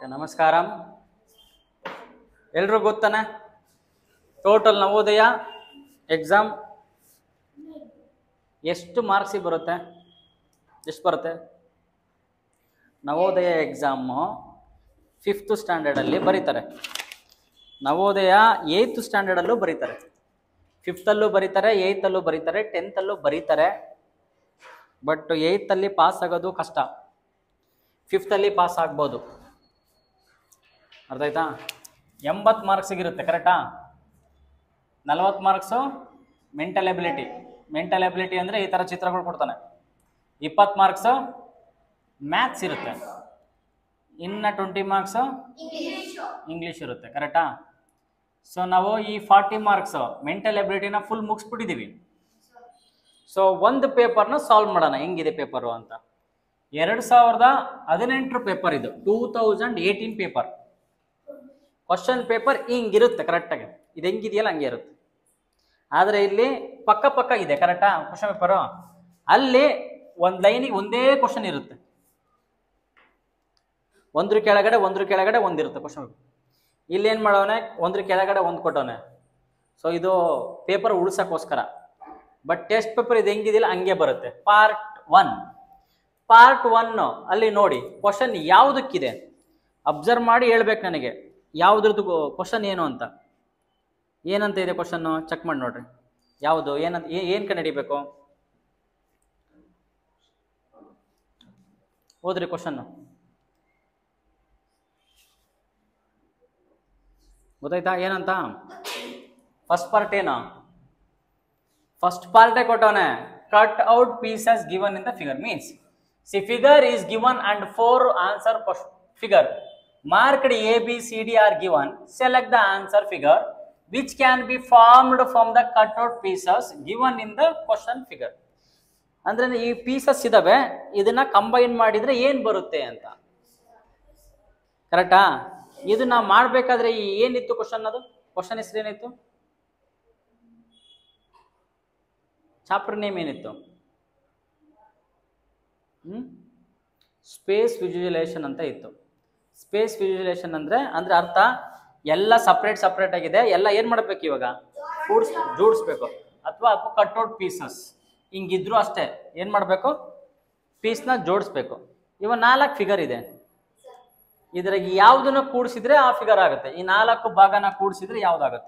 Okay, ನಮಸ್ಕಾರ ಎಲ್ರಿಗೂ ಗೊತ್ತಾನೆ total Navodaya exam ಎಷ್ಟು ಮಾರ್ಕ್ಸಿಗೆ ಬರುತ್ತೆ ಎಷ್ಟು ಬರುತ್ತೆ ನವೋದಯ ಎಕ್ಸಾಮು ಫಿಫ್ತ್ ಸ್ಟ್ಯಾಂಡರ್ಡಲ್ಲಿ ಬರೀತಾರೆ ನವೋದಯ ಏಯ್ತ್ ಸ್ಟ್ಯಾಂಡರ್ಡಲ್ಲೂ ಬರೀತಾರೆ ಫಿಫ್ತಲ್ಲೂ ಬರೀತಾರೆ ಏಯ್ತಲ್ಲೂ ಬರೀತಾರೆ ಟೆಂತಲ್ಲೂ ಬರೀತಾರೆ ಬಟ್ ಏಯ್ತಲ್ಲಿ ಪಾಸ್ ಆಗೋದು ಕಷ್ಟ ಫಿಫ್ತಲ್ಲಿ ಪಾಸ್ ಆಗ್ಬೋದು ಅರ್ಥ ಆಯ್ತಾ ಎಂಬತ್ತು ಮಾರ್ಕ್ಸಿಗಿರುತ್ತೆ ಕರೆಕ್ಟಾ ನಲವತ್ತು marks mental ability mental ability ಅಂದರೆ ಈ ಥರ ಚಿತ್ರಗಳು ಕೊಡ್ತಾನೆ ಇಪ್ಪತ್ತು ಮಾರ್ಕ್ಸು ಮ್ಯಾಥ್ಸ್ ಇರುತ್ತೆ ಇನ್ನು ಟ್ವೆಂಟಿ ಮಾರ್ಕ್ಸು ಇಂಗ್ಲೀಷ್ ಇರುತ್ತೆ ಕರೆಕ್ಟಾ ಸೊ ನಾವು ಈ ಫಾರ್ಟಿ ಮಾರ್ಕ್ಸು ಮೆಂಟಲ್ ಎಬಿಲಿಟಿನ ಫುಲ್ ಮುಗಿಸ್ಬಿಟ್ಟಿದ್ದೀವಿ ಸೊ ಒಂದು ಪೇಪರ್ನ ಸಾಲ್ವ್ ಮಾಡೋಣ ಹೆಂಗಿದೆ ಪೇಪರು ಅಂತ ಎರಡು ಸಾವಿರದ ಹದಿನೆಂಟರ ಪೇಪರ್ ಇದು two thousand eighteen paper question paper ಹಿಂಗಿರುತ್ತೆ ಕರೆಕ್ಟಾಗಿ ಇದು ಹೆಂಗಿದೆಯಲ್ಲ ಹಂಗೆ ಇರುತ್ತೆ ಆದರೆ ಇಲ್ಲಿ ಪಕ್ಕ ಪಕ್ಕ ಇದೆ ಕರೆಕ್ಟಾ ಕ್ವಶನ್ ಪೇಪರು ಅಲ್ಲಿ ಒಂದು ಲೈನಿಗೆ ಒಂದೇ ಕ್ವಶನ್ ಇರುತ್ತೆ ಒಂದ್ರ ಕೆಳಗಡೆ ಒಂದ್ರ ಕೆಳಗಡೆ ಒಂದಿರುತ್ತೆ ಕ್ವಶನ್ ಪೇಪರ್ ಇಲ್ಲಿ ಏನು ಮಾಡೋನೆ ಒಂದ್ರ ಕೆಳಗಡೆ ಒಂದು ಕೊಟ್ಟವನೆ ಸೊ ಇದು ಪೇಪರ್ ಉಳ್ಸೋಕ್ಕೋಸ್ಕರ ಬಟ್ ಟೆಸ್ಟ್ ಪೇಪರ್ ಇದು ಹೆಂಗಿದಿಲ್ಲ ಹಂಗೆ ಬರುತ್ತೆ ಪಾರ್ಟ್ ಒನ್ ಪಾರ್ಟ್ ಒನ್ ಅಲ್ಲಿ ನೋಡಿ ಕ್ವಶನ್ ಯಾವುದಕ್ಕಿದೆ ಅಬ್ಸರ್ವ್ ಮಾಡಿ ಹೇಳ್ಬೇಕು ನನಗೆ ಯಾವುದ್ರದ್ದು ಕ್ವಶನ್ ಏನು ಅಂತ ಏನಂತ ಇದೆ ಕ್ವಶನ್ನು ಚೆಕ್ ಮಾಡಿ ನೋಡ್ರಿ ಯಾವುದು ಏನಂತ ಏನು ಕಂಡು ಹಿಡಿಬೇಕು ಓದ್ರಿ ಕ್ವಶನ್ನು ಗೊತ್ತಾಯ್ತಾ ಏನಂತ ಫಸ್ಟ್ ಪಾರ್ಟ್ ಏನು ಫಸ್ಟ್ ಪಾರ್ಟೇ ಕೊಟ್ಟವನೆ cut out pieces given in the figure means C figure is given and four answer figure marked A B C D are given select the answer figure which can be formed from the cut out pieces given in the question figure ಅಂದ್ರೆ ಈ pieces ಇದಾವೆ ಇದನ್ನ combine ಮಾಡಿದ್ರೆ ಏನ್ ಬರುತ್ತೆ ಅಂತ ಕರೆಕ್ಟಾ ಇದು ನಾವು ಮಾಡ್ಬೇಕಾದ್ರೆ ಈ ಏನಿತ್ತು ಕ್ವಶನ್ ಅದು ಕ್ವಶನ್ ಹೆಸರು ಏನಿತ್ತು ಚಾಪ್ಟರ್ ನೇಮ್ ಏನಿತ್ತು ಸ್ಪೇಸ್ ವಿಜುವಲೇಷನ್ ಅಂತ ಇತ್ತು ಸ್ಪೇಸ್ ವಿಜುವಲೇಷನ್ ಅಂದ್ರೆ ಅಂದ್ರೆ ಅರ್ಥ ಎಲ್ಲ ಸಪ್ರೇಟ್ ಸಪ್ರೇಟ್ ಆಗಿದೆ ಎಲ್ಲ ಏನ್ ಮಾಡ್ಬೇಕು ಇವಾಗ ಕೂಡ್ಸ್ ಜೋಡಿಸ್ಬೇಕು ಅಥವಾ ಅಥವಾ ಕಟ್ಔಟ್ ಪೀಸಸ್ ಹಿಂಗಿದ್ರು ಅಷ್ಟೇ ಏನ್ ಮಾಡಬೇಕು ಪೀಸ್ನ ಜೋಡಿಸ್ಬೇಕು ಇವಾಗ ನಾಲ್ಕು ಫಿಗರ್ ಇದೆ ಇದ್ರಾಗ ಯಾವ್ದನ್ನ ಕೂಡಿಸಿದ್ರೆ ಆ ಫಿಗರ್ ಆಗುತ್ತೆ ಈ ನಾಲ್ಕು ಭಾಗನ ಕೂಡಿಸಿದ್ರೆ ಯಾವ್ದಾಗುತ್ತೆ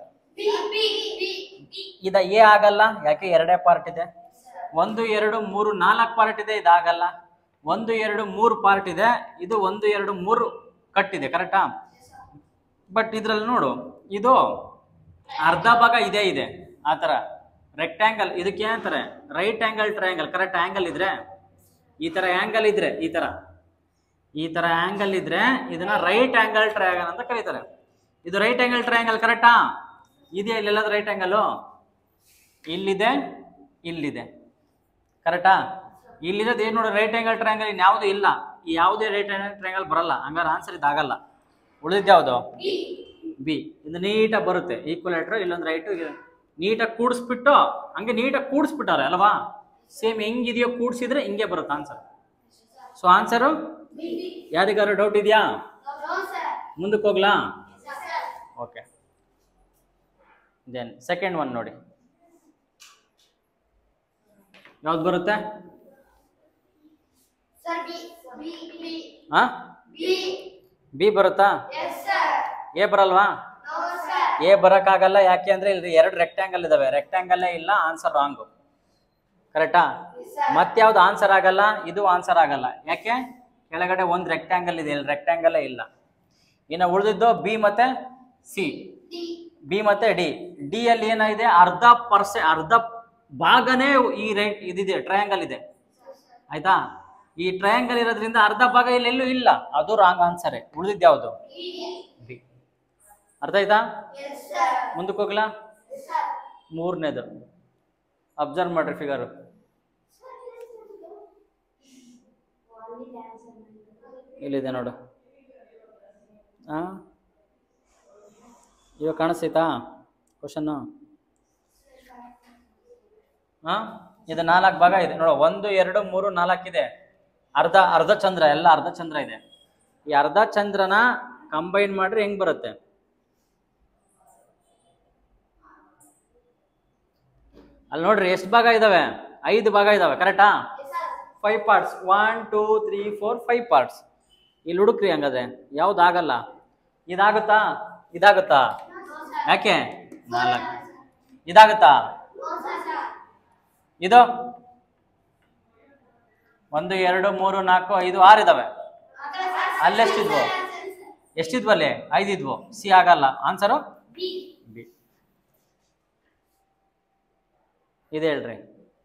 ಇದ ಎ ಆಗಲ್ಲ ಯಾಕೆ ಎರಡೇ ಪಾರ್ಟ್ ಇದೆ ಒಂದು ಎರಡು ಮೂರು ನಾಲ್ಕು ಪಾರ್ಟ್ ಇದೆ ಇದಾಗಲ್ಲ ಒಂದು ಎರಡು ಮೂರು ಪಾರ್ಟ್ ಇದೆ ಇದು ಒಂದು ಎರಡು ಮೂರು ಕಟ್ ಇದೆ ಕರೆಕ್ಟಾ ಬಟ್ ಇದ್ರಲ್ಲಿ ನೋಡು ಇದು ಅರ್ಧ ಭಾಗ ಇದೇ ಇದೆ ಆ ಥರ ರೆಕ್ಟ್ಯಾಂಗಲ್ ಇದಕ್ಕೆ ಏನಂತಾರೆ right angle triangle correct angle ಇದ್ರೆ ಈ ಥರ ಆಂಗಲ್ ಇದ್ರೆ ಈ ಥರ ಈ ಥರ ಆಂಗಲ್ ಇದ್ರೆ ಇದನ್ನ ರೈಟ್ ಆಂಗಲ್ ಟ್ರಯಾಂಗಲ್ ಅಂತ ಕರೀತಾರೆ ಇದು ರೈಟ್ ಆಂಗಲ್ ಟ್ರಯಾಂಗಲ್ ಕರೆಕ್ಟಾ ಇದೆಯಾ ಇಲ್ಲೆಲ್ಲದ ರೈಟ್ ಆಂಗಲು ಇಲ್ಲಿದೆ ಇಲ್ಲಿದೆ ಕರೆಕ್ಟಾ ಇಲ್ಲಿರೋದು ಏನು ನೋಡಿ ರೈಟ್ ಆಂಗಲ್ ಟ್ರಯಾಂಗಲ್ ಇನ್ಯಾವುದೂ ಇಲ್ಲ ಈ ಯಾವುದೇ ರೈಟ್ ಆಂಗಲ್ ಟ್ರಯಾಂಗಲ್ ಬರಲ್ಲ ಹಂಗಾರೆ ಆನ್ಸರ್ ಇದಾಗಲ್ಲ ಉಳಿದಿದ್ದು ಯಾವುದು ಬಿ ಇದು ನೀಟಾಗಿ ಬರುತ್ತೆ ಈಕ್ವಲೇಟ್ರ್ ಇಲ್ಲೊಂದು ರೈಟು ನೀಟಾಗಿ ಕೂಡಿಸ್ಬಿಟ್ಟು ಹಂಗೆ ನೀಟಾಗಿ ಕೂಡಿಸ್ಬಿಟ್ಟಾರೆ ಅಲ್ವಾ ಸೇಮ್ ಹೆಂಗಿದೆಯೋ ಕೂಡಿಸಿದ್ರೆ ಹಿಂಗೆ ಬರುತ್ತೆ ಆನ್ಸರ್ ಸೊ ಆನ್ಸರು ಯಾರಿಗಾರು ಡೌಟ್ ಇದೆಯಾ ಮುಂದಕ್ಕೆ ಹೋಗ್ಲಾ ಓಕೆ ದೆನ್ ಸೆಕೆಂಡ್ ಒನ್ ನೋಡಿ ಯಾವ್ದು ಬರುತ್ತೆ ಹಾ ಬಿ ಬರುತ್ತಾ ಎ ಬರಲ್ವಾ ಎ ಬರೋಕ್ಕಾಗಲ್ಲ ಯಾಕೆ ಅಂದ್ರೆ ಇಲ್ಲಿ ಎರಡು ರೆಕ್ಟ್ಯಾಂಗಲ್ ಇದಾವೆ ರೆಕ್ಟ್ಯಾಂಗಲ್ಲೇ ಇಲ್ಲ ಆನ್ಸರ್ ರಾಂಗು ಕರೆಕ್ಟಾ ಮತ್ಯಾವ್ದು ಆನ್ಸರ್ ಆಗಲ್ಲ ಇದು ಆನ್ಸರ್ ಆಗಲ್ಲ ಯಾಕೆ ಕೆಳಗಡೆ ಒಂದು ರೆಕ್ಟ್ಯಾಂಗಲ್ ಇದೆ ಇಲ್ಲಿ ರೆಕ್ಟ್ಯಾಂಗಲ್ಲೇ ಇಲ್ಲ ಇನ್ನು ಉಳಿದಿದ್ದು ಬಿ ಮತ್ತೆ ಸಿ ಬಿ ಮತ್ತೆ ಡಿ ಡಿ ಅಲ್ಲಿ ಏನಿದೆ ಅರ್ಧ ಪರ್ಸೆ ಅರ್ಧ ಭಾಗನೇ ಈ ರೈಟ್ ಇದಿದೆ ಟ್ರಯಾಂಗಲ್ ಇದೆ ಆಯ್ತಾ ಈ ಟ್ರಯಾಂಗಲ್ ಇರೋದ್ರಿಂದ ಅರ್ಧ ಭಾಗ ಇಲ್ಲಿ ಎಲ್ಲೂ ಇಲ್ಲ ಅದು ರಾಂಗ್ ಆನ್ಸರೇ ಉಳಿದಿದ್ದು ಯಾವುದು ಬಿ ಅರ್ಥ ಆಯ್ತಾ ಮುಂದಕ್ಕೆ ಹೋಗ್ಲಾ ಮೂರನೇದು ಅಬ್ಸರ್ವ್ ಮಾಡ್ರಿ ಫಿಗರು ಇಲ್ಲಿದೆ ನೋಡು ಹಾ ಇವಾಗ ಕಾಣಿಸ್ತೈತಾ ಕ್ವಶನ್ನು ಹಾ ಇದು ನಾಲ್ಕು ಭಾಗ ಇದೆ ನೋಡು ಒಂದು ಎರಡು ಮೂರು ನಾಲ್ಕು ಇದೆ ಅರ್ಧ ಅರ್ಧ ಚಂದ್ರ ಎಲ್ಲ ಅರ್ಧ ಚಂದ್ರ ಇದೆ ಈ ಅರ್ಧ ಚಂದ್ರನ ಕಂಬೈನ್ ಮಾಡ್ರೆ ಹೆಂಗ್ ಬರುತ್ತೆ ಅಲ್ಲಿ ನೋಡ್ರಿ ಎಷ್ಟು ಭಾಗ ಇದಾವೆ ಐದು ಭಾಗ ಇದಾವೆ ಕರೆಕ್ಟಾ five parts one two three four five parts ಇಲ್ಲಿ ಹುಡುಕ್ರಿ ಹಂಗಾದ್ರೆ ಯಾವ್ದು ಆಗಲ್ಲ ಇದಾಗುತ್ತಾ ಇದಾಗುತ್ತಾ ಯಾಕೆ ನಾಲ್ಕು ಇದಾಗುತ್ತಾ ಇದು ಒಂದು ಎರಡು ಮೂರು ನಾಲ್ಕು ಐದು ಆರು ಇದಾವೆ ಅಲ್ಲೆಷ್ಟಿದ್ವು ಎಷ್ಟಿದ್ವು ಅಲ್ಲಿ ಐದಿದ್ವು ಸಿ ಆಗಲ್ಲ ಆನ್ಸರು ಬಿ ಇದು ಹೇಳ್ರಿ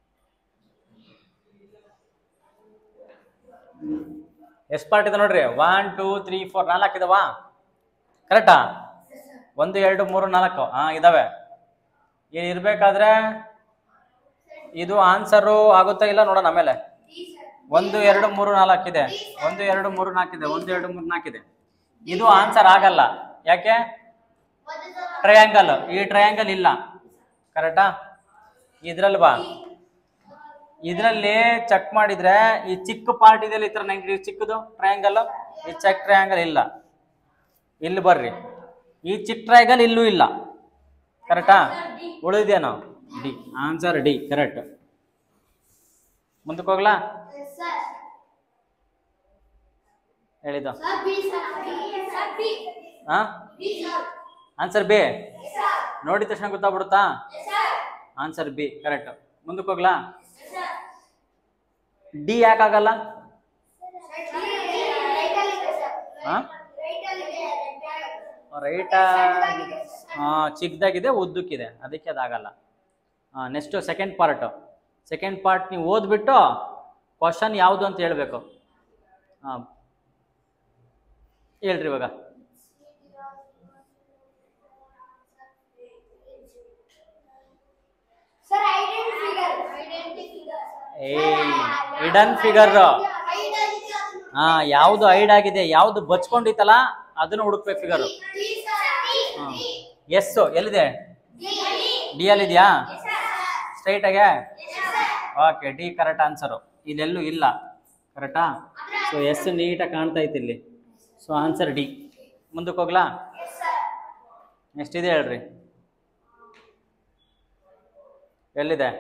ಎಷ್ಟು ಪಾರ್ಟ್ ಇದೆ ನೋಡ್ರಿ ಒನ್ ಟೂ ತ್ರೀ ಫೋರ್ ನಾಲ್ಕು ಇದಾವಾ ಕರೆಕ್ಟಾ ಒಂದು ಎರಡು ಮೂರು ನಾಲ್ಕು ಹಾ ಇದಾವೆ ಇದು ಇರ್ಬೇಕಾದ್ರೆ ಇದು ಆನ್ಸರು ಆಗುತ್ತಾ ಇಲ್ಲ ನೋಡೋಣ ಆಮೇಲೆ ಒಂದು ಎರಡು ಮೂರು ನಾಲ್ಕು ಇದೆ ಒಂದು ಎರಡು ಮೂರು ನಾಲ್ಕು ಇದೆ ಒಂದು ಎರಡು ಮೂರು ನಾಲ್ಕು ಇದೆ ಇದು ಆನ್ಸರ್ ಆಗಲ್ಲ ಯಾಕೆ ಟ್ರಯಾಂಗಲ್ ಈ ಟ್ರಯಾಂಗಲ್ ಇಲ್ಲ ಕರೆಕ್ಟಾ ಇದ್ರಲ್ಲಿ ಬಾ ಇದರಲ್ಲಿ ಚೆಕ್ ಮಾಡಿದ್ರೆ ಈ ಚಿಕ್ಕ ಪಾರ್ಟ್ ಇದೆಯಲ್ಲ ಈ ತರ ನಂಗೆ ಚಿಕ್ಕದು ಟ್ರಯಾಂಗಲ್ ಈ ಚೆಕ್ ಟ್ರಯಾಂಗಲ್ ಇಲ್ಲ ಇಲ್ಲಿ ಬರ್ರಿ ಈ ಚಿಕ್ಕ ಟ್ರಯಾಂಗಲ್ ಇಲ್ಲೂ ಇಲ್ಲ ಕರೆಕ್ಟಾ ಉಳಿದೇನೋ ಡಿ ಆನ್ಸರ್ ಡಿ ಕರೆಕ್ಟ್ ಮುಂದಕ್ಕೆ ಹೋಗ್ಲಾ ಹೇಳಿದ್ದು ಹಾ ಆನ್ಸರ್ ಬಿ ನೋಡಿದ ತಕ್ಷಣ ಗೊತ್ತಾಗ್ಬಿಡುತ್ತಾ ಆನ್ಸರ್ ಬಿ ಕರೆಕ್ಟ್ ಮುಂದಕ್ಕೆ ಹೋಗ್ಲಾ ಡಿ ಯಾಕಾಗಲ್ಲ ಹಾ ರೈಟ್ ಚಿಕ್ಕದಾಗಿದೆ ಉದ್ದಕ್ಕಿದೆ ಅದಕ್ಕೆ ಅದಾಗಲ್ಲ ಹಾಂ next second part second part ನೀವು ಓದ್ಬಿಟ್ಟು ಕ್ವಶನ್ ಯಾವುದು ಅಂತ ಹೇಳ್ಬೇಕು ಹಾಂ ಹೇಳ್ರಿ ಇವಾಗ Sir, identity figure. Identity figure. ಏಯ್ ಹಿಡನ್ ಫಿಗರ್ ಹಾ ಯಾವುದು ಐಡ್ ಆಗಿದೆ ಯಾವುದು ಬಚ್ಕೊಂಡಿತ್ತಲ್ಲ ಅದನ್ನು ಹುಡುಕ್ಬೇಕು ಫಿಗರ್ ಎಸ್ ಎಲ್ಲಿದೆ ಡಿ ಅಲ್ಲಿ ಇದೆಯಾ ಸ್ಟ್ರೈಟ್ ಆಗೆ ಓಕೆ ಡಿ ಕರೆಕ್ಟ್ ಆನ್ಸರು ಇಲ್ಲೆಲ್ಲೂ ಇಲ್ಲ ಕರೆಕ್ಟಾ ಸೊ ಎಸ್ ನೀಟಾಗಿ ಕಾಣ್ತಾ ಐತಿ ಇಲ್ಲಿ ಸೊ ಆನ್ಸರ್ ಡಿ ಮುಂದಕ್ಕೆ ಹೋಗ್ಲಾ ನೆಕ್ಸ್ಟ್ ಇದೆ ಹೇಳ್ರಿ ಎಲ್ಲಿದೆ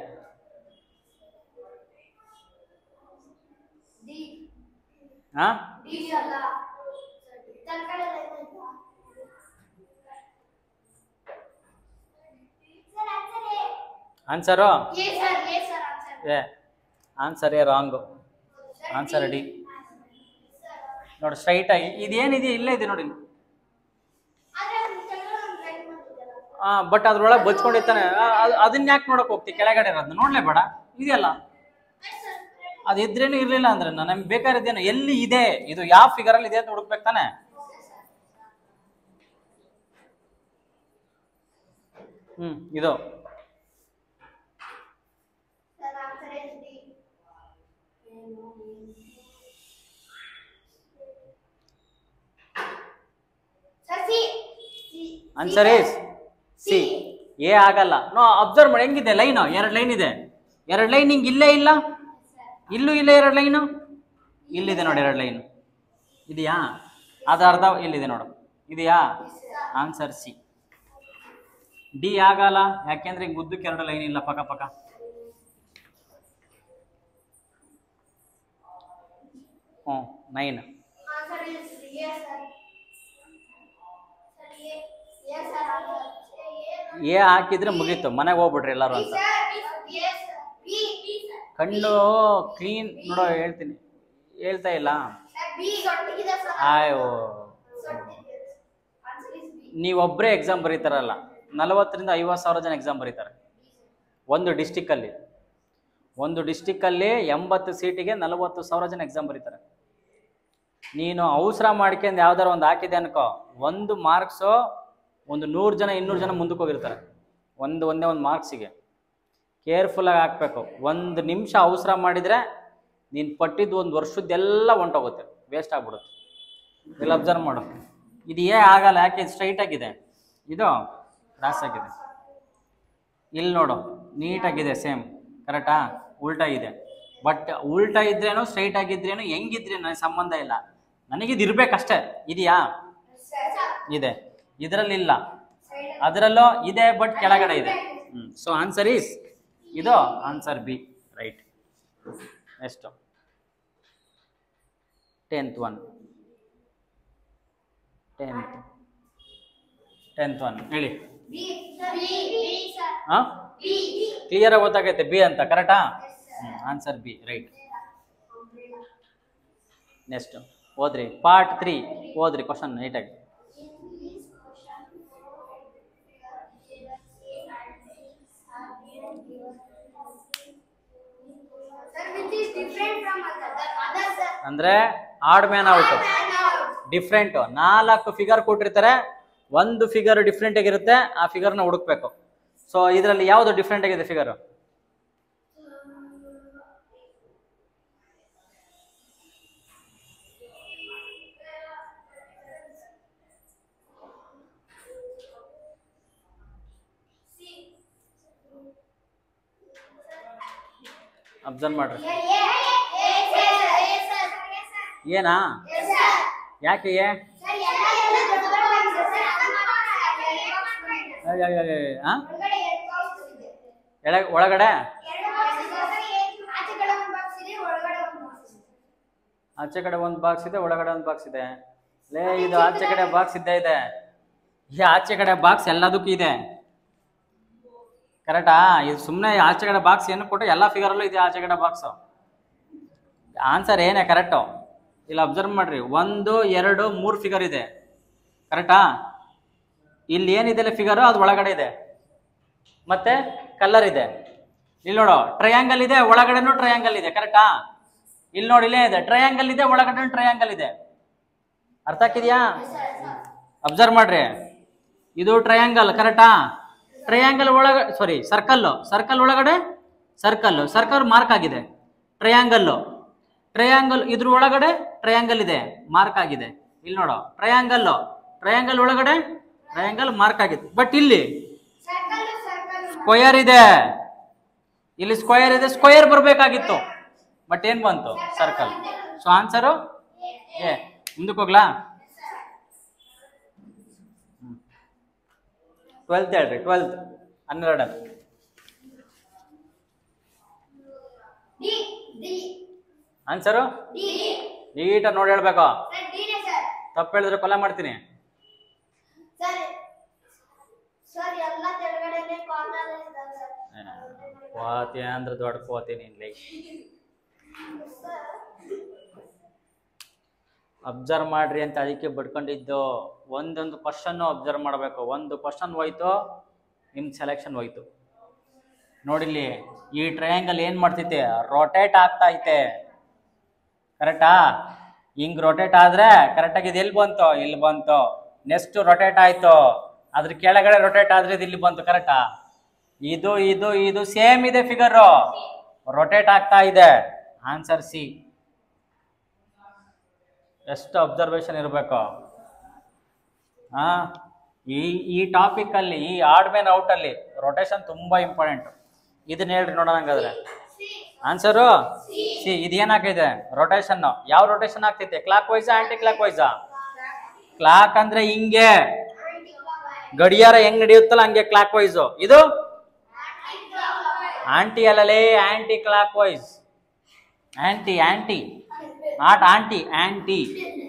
ಹಾ answer A answer A wrong answer D ನೋಡಿ ಸ್ಟ್ರೈಟ್ ಆಗಿ ಇದೇನಿದೆ ಇಲ್ಲೇ ಇದೆ ನೋಡಿ ಆ ಬಟ್ ಅದ್ರೊಳಗೆ ಬಚ್ಕೊಂಡಿರ್ತಾನೆ ಅದನ್ನ ಯಾಕೆ ನೋಡಕ್ ಹೋಗ್ತಿ ಕೆಳಗಡೆ ಇರೋದನ್ನ ನೋಡ್ಲೇ ಬೇಡ ಇದೆಯಲ್ಲ ಅದಿದ್ರೇನು ಇರ್ಲಿಲ್ಲ ಅಂದ್ರೆ ನಮ್ಗೆ ಬೇಕಾಗಿದ್ದೇನು ಎಲ್ಲಿ ಇದೆ ಇದು ಯಾವ ಫಿಗರ್ ಅಲ್ಲಿ ಇದೆ ಅಂತ ಹುಡುಕ್ಬೇಕು ತಾನೆ ಹ್ಮ್ ಇದು ಆನ್ಸರ್ ಈಸ್ ಸಿ ಎ ಆಗಲ್ಲ ನೋ ಅಬ್ಸರ್ವ್ ಮಾಡಿ ಹೆಂಗಿದೆ ಲೈನ್ ಎರಡು ಲೈನ್ ಇದೆ ಎರಡು ಲೈನ್ ಹಿಂಗ್ ಇಲ್ಲೇ ಇಲ್ಲ ಇಲ್ಲೂ ಇಲ್ಲ ಎರಡು ಲೈನು ಇಲ್ಲಿದೆ ನೋಡಿ ಎರಡು ಲೈನ್ ಇದೆಯಾ ಅದು ಅರ್ಧ ಇಲ್ಲಿದೆ ನೋಡು ಇದೆಯಾ ಆನ್ಸರ್ ಸಿ ಡಿ ಆಗಲ್ಲ ಯಾಕೆಂದ್ರೆ ಹಿಂಗ್ ಉದ್ದಕ್ಕೆ ಎರಡು ಲೈನ್ ಇಲ್ಲ ಪಕ್ಕ ಪಕ್ಕ ಹ್ಞೂ ನೈನ್ ಎ ಹಾಕಿದ್ರೆ ಮುಗೀತು ಮನೆಗೆ ಹೋಗ್ಬಿಡ್ರಿ ಎಲ್ಲರೂ ಅಂತ ಕಣ್ಣು ಕ್ಲೀನ್ ನೋಡೋ ಹೇಳ್ತೀನಿ ಹೇಳ್ತಾ ಇಲ್ಲ ಆಯೋ ನೀವೊಬ್ಬರೇ ಎಕ್ಸಾಮ್ ಬರೀತಾರಲ್ಲ ನಲವತ್ತರಿಂದ ಐವತ್ತು ಸಾವಿರ ಜನ ಎಕ್ಸಾಮ್ ಬರೀತಾರೆ ಒಂದು ಡಿಸ್ಟಿಕ್ಕಲ್ಲಿ ಒಂದು ಡಿಸ್ಟಿಕ್ಕಲ್ಲಿ ಎಂಬತ್ತು ಸೀಟಿಗೆ ನಲವತ್ತು ಸಾವಿರ ಜನ ಎಕ್ಸಾಮ್ ಬರೀತಾರೆ ನೀನು ಅವಸರ ಮಾಡ್ಕೊಂಡು ಯಾವ್ದಾರ ಒಂದು ಹಾಕಿದೆ ಅನ್ಕೋ ಒಂದು ಮಾರ್ಕ್ಸು ಒಂದು ನೂರು ಜನ ಇನ್ನೂರು ಜನ ಮುಂದಕ್ಕೆ ಹೋಗಿರ್ತಾರೆ ಒಂದು ಒಂದೇ ಒಂದು ಮಾರ್ಕ್ಸಿಗೆ ಕೇರ್ಫುಲ್ಲಾಗಿ ಹಾಕ್ಬೇಕು ಒಂದು ನಿಮಿಷ ಅವಸರ ಮಾಡಿದರೆ ನೀನು ಪಟ್ಟಿದ್ದು ಒಂದು ವರ್ಷದ್ದೆಲ್ಲ ಹೊಂಟೋಗುತ್ತೆ ವೇಸ್ಟ್ ಆಗ್ಬಿಡುತ್ತೆ ಇಲ್ಲಿ ಅಬ್ಸರ್ವ್ ಮಾಡು ಇದು ಏ ಆಗಲ್ಲ ಯಾಕೆ ಸ್ಟ್ರೈಟ್ ಆಗಿದೆ ಇದು ಕ್ರಾಸ್ ಆಗಿದೆ ಇಲ್ಲಿ ನೋಡು ನೀಟಾಗಿದೆ ಸೇಮ್ ಕರೆಕ್ಟಾ ಉಲ್ಟಾ ಇದೆ ಬಟ್ ಉಲ್ಟಾ ಇದ್ರೇನು ಸ್ಟ್ರೈಟ್ ಆಗಿದ್ರೇನು ಹೆಂಗಿದ್ರೇನು ನನಗೆ ಸಂಬಂಧ ಇಲ್ಲ ನನಗಿದು ಇರ್ಬೇಕಷ್ಟೇ ಇದೆಯಾ Sir. ಇದೆ ಇದರಲ್ಲಿ ಇಲ್ಲ ಅದರಲ್ಲೂ ಇದೆ ಬಟ್ ಕೆಳಗಡೆ ಇದೆ ಸೊ ಆನ್ಸರ್ ಈಸ್ ಇದು ಆನ್ಸರ್ ಬಿ ರೈಟ್ ಎಷ್ಟು tenth one tenth tenth one ಹೇಳಿ B. Sir. B. B. Sir. ಹಾಂ B. ಕ್ಲಿಯರಾಗಿ ಗೊತ್ತಾಗೈತೆ ಬಿ ಅಂತ ಕರೆಕ್ಟಾ ಆನ್ಸರ್ ಬಿ ರೈಟ್ ನೆಕ್ಸ್ಟ್ ಓದ್ರಿ ಪಾರ್ಟ್ ತ್ರೀ ಓದ್ರಿ ಕ್ವಶನ್ ನೀಟಾಗಿ Sir, which is different from other. Other, sir. ಅಂದರೆ odd man out And out. Different ನಾಲ್ಕು ಫಿಗರ್ ಕೊಟ್ಟಿರ್ತಾರೆ ಒಂದು ಫಿಗರ್ ಡಿಫ್ರೆಂಟ್ ಆಗಿರುತ್ತೆ ಆ ಫಿಗರ್ನ ಹುಡುಕ್ಬೇಕು ಸೊ ಇದರಲ್ಲಿ ಯಾವುದು ಡಿಫ್ರೆಂಟ್ ಆಗಿದೆ ಫಿಗರ್ ಅಬ್ಸರ್ವ್ ಮಾಡ್ರಿ Sir, A. A. Sir. A. Sir. A. Sir. ಏನಾ Yes, sir. ಯಾಕೆ ಏ Sir, ಎಲ್ಲ ಎಲ್ಲ ದೊಡ್ಡದಾಗಿದೆ, sir. ಅದನ್ನ ಆ? ಒಳಗಡೆ ಎರಡು box ಇದೆ. ಎಳ ಒಳಗಡೆ ಎರಡು box ಇದೆ, sir. ಏ- ಆಚೆ ಕಡೆ ಒಂದು ಬಾಕ್ಸ್ ಇದೆ ಒಳಗಡೆ ಒಂದು ಬಾಕ್ಸ್ ಇದೆ ಆಚೆ ಕಡೆ ಒಂದು ಬಾಕ್ಸ್ ಇದೆ ಒಳಗಡೆ ಒಂದು ಬಾಕ್ಸ್ ಇದೆ ಲೇ ಇದು ಆಚೆ ಕಡೆ ಬಾಕ್ಸ್ ಇದ್ದೇ ಇದೆ ಈ ಆಚೆ ಕಡೆ ಬಾಕ್ಸ್ ಎಲ್ಲದಕ್ಕೂ ಇದೆ ಕರೆಕ್ಟಾ ಇದು ಸುಮ್ಮನೆ ಆಚೆ ಕಡೆ ಬಾಕ್ಸ್ ಏನು ಕೊಟ್ಟು ಎಲ್ಲ ಫಿಗರಲ್ಲೂ ಇದೆ ಆಚೆ ಕಡೆ ಬಾಕ್ಸು ಆನ್ಸರ್ ಏನೇ ಕರೆಕ್ಟು ಇಲ್ಲಿ ಅಬ್ಸರ್ವ್ ಮಾಡ್ರಿ ಒಂದು ಎರಡು ಮೂರು ಫಿಗರ್ ಇದೆ ಕರೆಕ್ಟಾ ಇಲ್ಲಿ ಏನಿದೆ ಫಿಗರು ಅದು ಒಳಗಡೆ ಇದೆ ಮತ್ತೆ ಕಲರ್ ಇದೆ ಇಲ್ಲಿ ನೋಡು ಟ್ರಯಾಂಗಲ್ ಇದೆ ಒಳಗಡೆನೂ ಟ್ರಯಾಂಗಲ್ ಇದೆ ಕರೆಕ್ಟಾ ಇಲ್ಲಿ ನೋಡಿ ಇಲ್ಲೇ ಇದೆ ಟ್ರಯಾಂಗಲ್ ಇದೆ ಒಳಗಡೆ ಟ್ರಯಾಂಗಲ್ ಇದೆ ಅರ್ಥ ಆಗ್ತಿದ್ಯಾ ಅಬ್ಸರ್ವ್ ಮಾಡ್ರಿ ಇದು ಟ್ರಯಾಂಗಲ್ ಕರೆಕ್ಟಾ ಟ್ರಯಾಂಗಲ್ ಒಳಗ ಸಾರಿ ಸರ್ಕಲ್ಲು ಸರ್ಕಲ್ ಒಳಗಡೆ ಸರ್ಕಲ್ಲು ಸರ್ಕಲ್ ಮಾರ್ಕ್ ಆಗಿದೆ ಟ್ರಯಾಂಗಲ್ಲು ಟ್ರಯಾಂಗಲ್ ಇದ್ರ ಒಳಗಡೆ ಟ್ರಯಾಂಗಲ್ ಇದೆ ಮಾರ್ಕ್ ಆಗಿದೆ ಇಲ್ಲಿ ನೋಡು ಟ್ರಯಾಂಗಲ್ಲು ಟ್ರಯಾಂಗಲ್ ಒಳಗಡೆ ಟ್ರಯಾಂಗಲ್ ಮಾರ್ಕ್ ಆಗಿದೆ ಬಟ್ ಇಲ್ಲಿ ಸರ್ಕಲ್ ಸರ್ಕಲ್ ಸ್ಕ್ವಯರ್ ಇದೆ ಇಲ್ಲಿ ಸ್ಕ್ವಯರ್ ಇದೆ ಸ್ಕ್ವಯರ್ ಬರಬೇಕಾಗಿತ್ತು ಬಟ್ ಏನ್ ಬಂತು ಸರ್ಕಲ್ ಸೊ ಆನ್ಸರು ಏ ಮುಂದಕ್ಕೆ ಹೋಗ್ಲಾ ಟ್ವೆಲ್ತ್ ಹೇಳ್ರಿ ಟ್ವೆಲ್ತ್ ಹನ್ನೆರಡಲ್ಲಿ ಡಿ ಡಿ ಆನ್ಸರು ಡಿ ನೀಟಾಗಿ ನೋಡಿ ಹೇಳ್ಬೇಕು ಸರ್ ಡಿನೇ ಸರ್ ತಪ್ಪು ಹೇಳಿದ್ರೆ ಕೊಲೆ ಮಾಡ್ತೀನಿ ಸರ್ ಸರ್ ಎಲ್ಲ ಕೆಳಗಡೆನೆ ಕಾರ್ನರ್ ಇದಾವೆ ಸರ್ ಕೋತಿ ಅಂದ್ರೆ ದೊಡ್ಡ ಕೋತಿ ನಿನ್ಲಿ ಸರ್ ಅಬ್ಸರ್ವ್ ಮಾಡ್ರಿ ಅಂತ ಅದಕ್ಕೆ ಬಿಡ್ಕೊಂಡಿದ್ದು ಒಂದೊಂದು ಕ್ವಶನ್ನು ಅಬ್ಸರ್ವ್ ಮಾಡಬೇಕು ಒಂದು ಕ್ವಶನ್ ಹೋಯ್ತು ನಿಮ್ಮ ಸೆಲೆಕ್ಷನ್ ಹೋಯ್ತು ನೋಡಿಲ್ಲಿ ಈ ಟ್ರಯಾಂಗಲ್ ಏನು ಮಾಡ್ತೈತೆ ರೊಟೇಟ್ ಆಗ್ತಾ ಐತೆ ಕರೆಕ್ಟಾ ಹಿಂಗ್ ರೊಟೇಟ್ ಆದ್ರೆ ಕರೆಕ್ಟಾಗಿ ಇದು ಎಲ್ಲಿ ಬಂತು ಇಲ್ಲಿ ಬಂತು ನೆಕ್ಸ್ಟ್ ರೊಟೇಟ್ ಆಯ್ತು ಅದ್ರ ಕೆಳಗಡೆ ರೊಟೇಟ್ ಆದ್ರೆ ಇದು ಇಲ್ಲಿ ಬಂತು ಕರೆಕ್ಟಾ ಇದು ಇದು ಇದು ಸೇಮ್ ಇದೆ ಫಿಗರು ರೊಟೇಟ್ ಆಗ್ತಾ ಇದೆ ಆನ್ಸರ್ ಸಿ ಎಷ್ಟು ಅಬ್ಸರ್ವೇಷನ್ ಇರಬೇಕು ಹಾ ಈ ಈ ಟಾಪಿಕ್ ಅಲ್ಲಿ ಈ ಆಡ್ ಮ್ಯಾನ್ ಔಟ್ ಅಲ್ಲಿ ರೊಟೇಷನ್ ತುಂಬಾ ಇಂಪಾರ್ಟೆಂಟ್ ಇದನ್ನ ಹೇಳ್ರಿ ನೋಡೋಣ ಹಂಗಾದ್ರೆ ಆನ್ಸರು ಸಿ ಇದೇನಾಗಿದೆ ರೊಟೇಷನ್ ಯಾವ ರೊಟೇಷನ್ ಆಗ್ತೈತೆ ಕ್ಲಾಕ್ ವೈಸಾ ಆಂಟಿ ಕ್ಲಾಕ್ ವೈಸಾ ಕ್ಲಾಕ್ ಅಂದ್ರೆ ಹಿಂಗೆ ಗಡಿಯಾರ ಹೆಂಗ್ ನಡೆಯುತ್ತಲ್ಲ ಹಂಗೆ ಕ್ಲಾಕ್ ವೈಸು ಇದು ಆಂಟಿ ಅಲ್ಲಲೇ anticlockwise anti anti not anti anti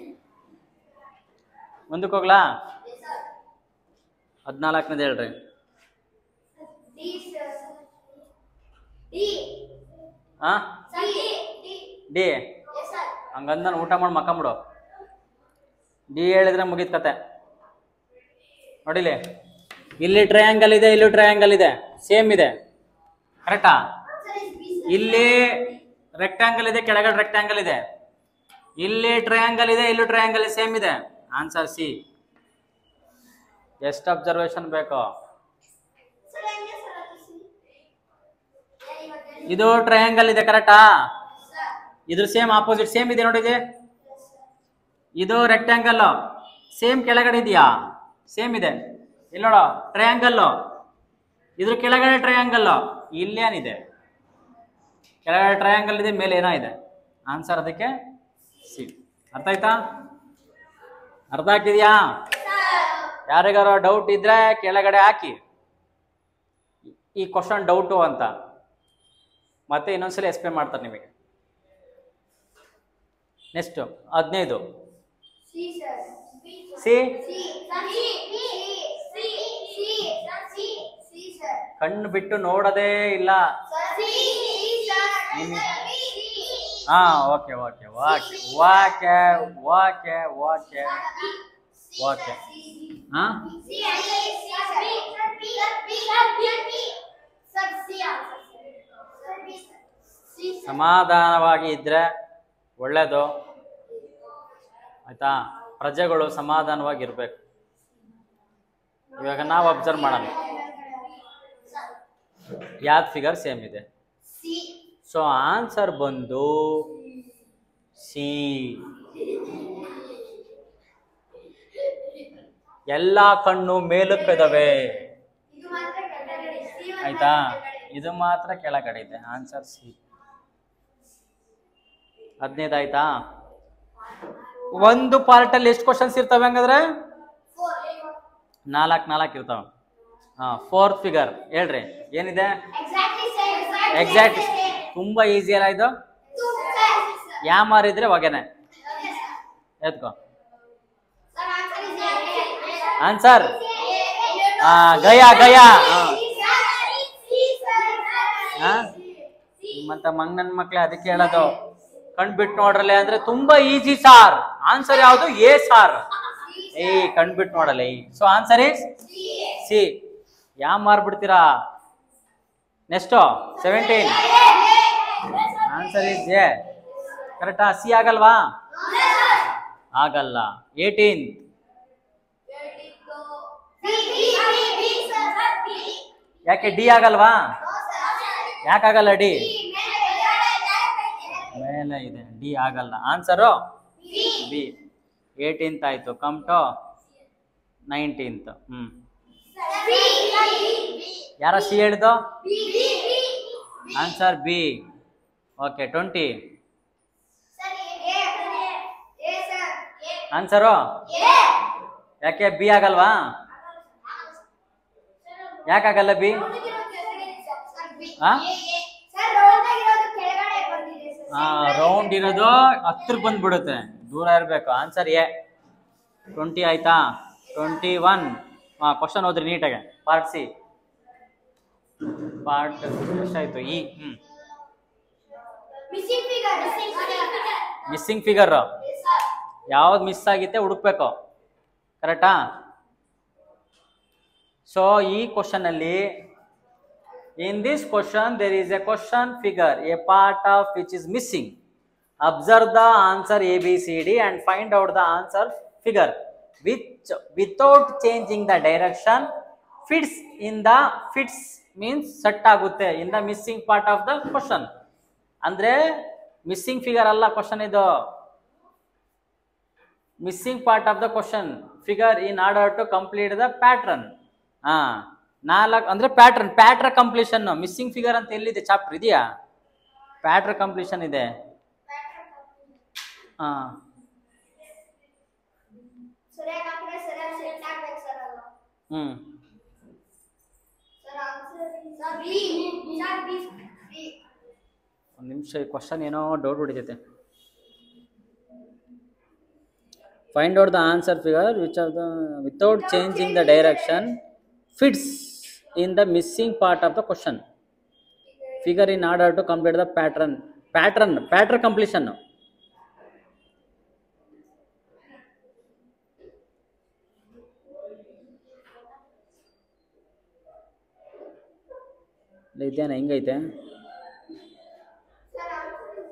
ಮುಂದಕ್ಕೆ ಹೋಗ್ಲಾ ಹದಿನಾಲ್ಕನೇದು ಹೇಳ್ರಿ ಡಿ ಸರ್ ಡಿ ಹಾ sir D D D yes sir ಹಂಗಂದ ನಾನ್ ಊಟ ಮಾಡಿ ಮಕ್ಕಂಬಿಡು ಡಿ ಹೇಳಿದ್ರೆ ಮುಗೀತ್ ಕತೆ ನೋಡಿಲಿ ಇಲ್ಲಿ ಟ್ರಯಾಂಗಲ್ ಇದೆ ಇಲ್ಲಿ ಟ್ರಯಾಂಗಲ್ ಇದೆ ಸೇಮ್ ಇದೆ ಕರೆಕ್ಟಾ ಸರ್ ಇಸ್ ಬಿ ಇಲ್ಲಿ ರೆಕ್ಟಾಂಗಲ್ ಇದೆ ಕೆಳಗಡೆ ರೆಕ್ಟಾಂಗಲ್ ಇದೆ ಇಲ್ಲಿ ಟ್ರಯಾಂಗಲ್ ಇದೆ ಇಲ್ಲಿ ಟ್ರಯಾಂಗಲ್ ಸೇಮ್ ಇದೆ ಆನ್ಸರ್ ಸಿ ಎಷ್ಟು ಅಬ್ಸರ್ವೇಷನ್ ಬೇಕು ಸರ್ ಹೆಂಗೆ ಸರ್ ಅದು ಸಿ ಇವತ್ತು ಇದು ಟ್ರಯಾಂಗಲ್ ಇದೆ ಕರೆಕ್ಟಾ ಸರ್ ಇದ್ರ ಸೇಮ್ ಆಪೋಸಿಟ್ ಸೇಮ್ ಇದೆ ನೋಡಿದೆ ಇದು ರೆಕ್ಟ್ಯಾಂಗಲ್ ಸೇಮ್ ಕೆಳಗಡೆ ಇದೆಯಾ ಸೇಮ್ ಇದೆ ಇಲ್ಲಿ ನೋಡೋ ಟ್ರಯಾಂಗಲ್ಲು ಇದ್ರ ಕೆಳಗಡೆ ಟ್ರಯಾಂಗಲ್ಲು ಇಲ್ಲೇನಿದೆ ಕೆಳಗಡೆ ಟ್ರಯಾಂಗಲ್ ಇದೆ ಮೇಲೆ ಏನೋ ಇದೆ ಆನ್ಸರ್ ಅದಕ್ಕೆ ಸಿ ಅರ್ಥ ಆಯ್ತಾ ಅರ್ಥ ಆಗ್ತಿದ್ಯಾ ಯಾರಿಗಾರೋ ಡೌಟ್ ಇದ್ರೆ ಕೆಳಗಡೆ ಹಾಕಿ ಈ ಕ್ವಶನ್ ಡೌಟು ಅಂತ ಮತ್ತೆ ಇನ್ನೊಂದ್ಸಲ ಎಕ್ಸ್ಪ್ಲೇನ್ ಮಾಡ್ತಾರೆ ನಿಮಗೆ ನೆಕ್ಸ್ಟ್ ಹದಿನೈದು C sir C C C C C C C sir ಕಣ್ಣು ಬಿಟ್ಟು ನೋಡೋದೇ ಇಲ್ಲ ಸಿ ಸರ್ ನಿಮಗೆ ಹಾ okay okay okay okay okay okay okay ಹಾ C C sir B B B B sir C sir B C ಸಮಾಧಾನವಾಗಿ ಇದ್ರೆ ಒಳ್ಳೇದು ಆಯ್ತಾ ಪ್ರಜೆಗಳು ಸಮಾಧಾನವಾಗಿರ್ಬೇಕು ಇವಾಗ ನಾವು ಅಬ್ಸರ್ವ್ ಮಾಡೋಣ ಯಾವ್ದು ಫಿಗರ್ ಸೇಮ್ ಇದೆ ಸಿ ಸೊ ಆನ್ಸರ್ ಬಂದು ಸಿ ಎಲ್ಲ ಕಣ್ಣು ಮೇಲಕ್ಕಿದಾವೆ ಇದು ಮಾತ್ರ ಕೆಳಗಡೆ ಸಿ ಆಯ್ತಾ ಇದು ಮಾತ್ರ ಕೆಳಗಡೆ ಇದೆ ಆನ್ಸರ್ ಸಿ ಹದಿನೈದು ಆಯ್ತಾ ಒಂದು ಪಾರ್ಟಲ್ಲಿ ಎಷ್ಟು ಕ್ವಶನ್ಸ್ ಇರ್ತವೆ ಹಂಗಾದ್ರೆ ಫೋರ್ ನಾಲ್ಕು ನಾಲ್ಕು ಇರ್ತವೆ ಹಾಂ ಫೋರ್ತ್ ಫಿಗರ್ ಹೇಳ್ರಿ ಏನಿದೆ ಎಕ್ಸಾಕ್ಟ್ಲಿ ಸೇಮ್ ಎಕ್ಸಾಕ್ಟ್ ತುಂಬ ಈಸಿ ಅಲ್ಲ ಇದು ಟು ಸರ್ ಯಾ ಮಾರಿದ್ರೆ ಹೊಗೆನೆ ಎತ್ಕೋ ಸರ್ ಆನ್ಸರ್ ಇಸ್ ಆನ್ಸರ್ ಆ, ಗಯಾ ಗಯಾ ಹಾ ಮತ್ತೆ ಮಂಗ್ ನನ್ ಮಕ್ಳೆ ಅದಕ್ಕೆ ಹೇಳೋದು ಕಣ್ಬಿಟ್ಟು ನೋಡ್ರಲೆ ಅಂದ್ರೆ ತುಂಬಾ ಈಸಿ ಸಾರ್ ಆನ್ಸರ್ ಯಾವುದು ಎ ಸಾರ್ ಏ ಕಣ್ಬಿಟ್ಟು ನೋಡಲ್ಲ ಈ ಸೊ ಆನ್ಸರ್ ಇಸ್ ಸಿ ಯಾ ಮಾರ್ಬಿಡ್ತೀರಾ next seventeen answer is A ಕರೆಕ್ಟಾ ಸಿ ಆಗಲ್ವಾ ಆಗಲ್ಲ ಏಟೀನ್ ಯಾಕೆ ಡಿ ಆಗಲ್ವಾ ಯಾಕಾಗಲ್ಲ ಡಿ ಮೇಲೆ ಇದೆ ಡಿ ಆಗಲ್ಲ ಆನ್ಸರು ಬಿ ಏಯ್ಟೀನ್ತ್ ಆಯ್ತು ಕಮ್ ಟು ನೈನ್ಟೀನ್ತ್ ಹ್ಮ್ ಯಾರ ಸಿ ಹೇಳಿದ್ದು answer B okay twenty answer ಯಾಕೆ ಬಿ ಆಗಲ್ವಾ ಯಾಕಾಗಲ್ಲ ಬಿ ರೌಂಡ್ ಇರೋದು ಹತ್ರಕ್ಕೆ ಬಂದ್ಬಿಡುತ್ತೆ ದೂರ ಇರಬೇಕು ಆನ್ಸರ್ ಎ ಟ್ವೆಂಟಿ ಆಯ್ತಾ ಟ್ವೆಂಟಿ ಒನ್ ಹಾಂ ಕ್ವಶನ್ ಓದ್ರಿ ನೀಟಾಗೆ ಪಾರ್ಟ್ ಸಿ ಪಾರ್ಟ್ ಎಷ್ಟಾಯ್ತು ಇ ಹ್ಞೂ ಮಿಸ್ಸಿಂಗ್ ಫಿಗರ್ ಯಾವ್ದು ಮಿಸ್ ಆಗಿತ್ತೆ ಹುಡುಕ್ಬೇಕು ಕರೆಕ್ಟಾ ಸೊ ಈ ಕ್ವಶನ್ ಅಲ್ಲಿ in this question there is a question figure a part of which is missing observe the answer A B C D and find out the answer figure which without changing the direction fits in the fits means set ಆಗುತ್ತೆ in the missing part of the question ಅಂದ್ರೆ missing figure ಅಲ್ಲ question ಇದು missing part of the question figure in order to complete the pattern ಹಾ ನಾಲ್ಕು ಅಂದ್ರೆ pattern pattern completion missing figure ಅಂತ ಎಲ್ಲಿದೆ chapter ಇದೆಯಾ ಪ್ಯಾಟ್ರ ಕಂಪ್ಲೀಷನ್ ಇದೆ ಹಾ ಸರಿಯಾಗಿ ಹಾಕಿದ್ರೆ ಸರಿಯಾಗಿ ಸೆಟ್ ಆಗ್ಬೇಕು ಸರ್ ಅದು hmm sir answer sir B sir B B ಒಂದು ನಿಮಿಷ ಈ ಕ್ವಶನ್ ಏನೋ ಡೌಟ್ ಹೊಡಿತೈತೆ find out the answer figure which of the without changing the direction fits in the missing part of the question figure in order to complete the pattern pattern pattern completion ಇದೇನ ಹೆಂಗೈತೆ sir answer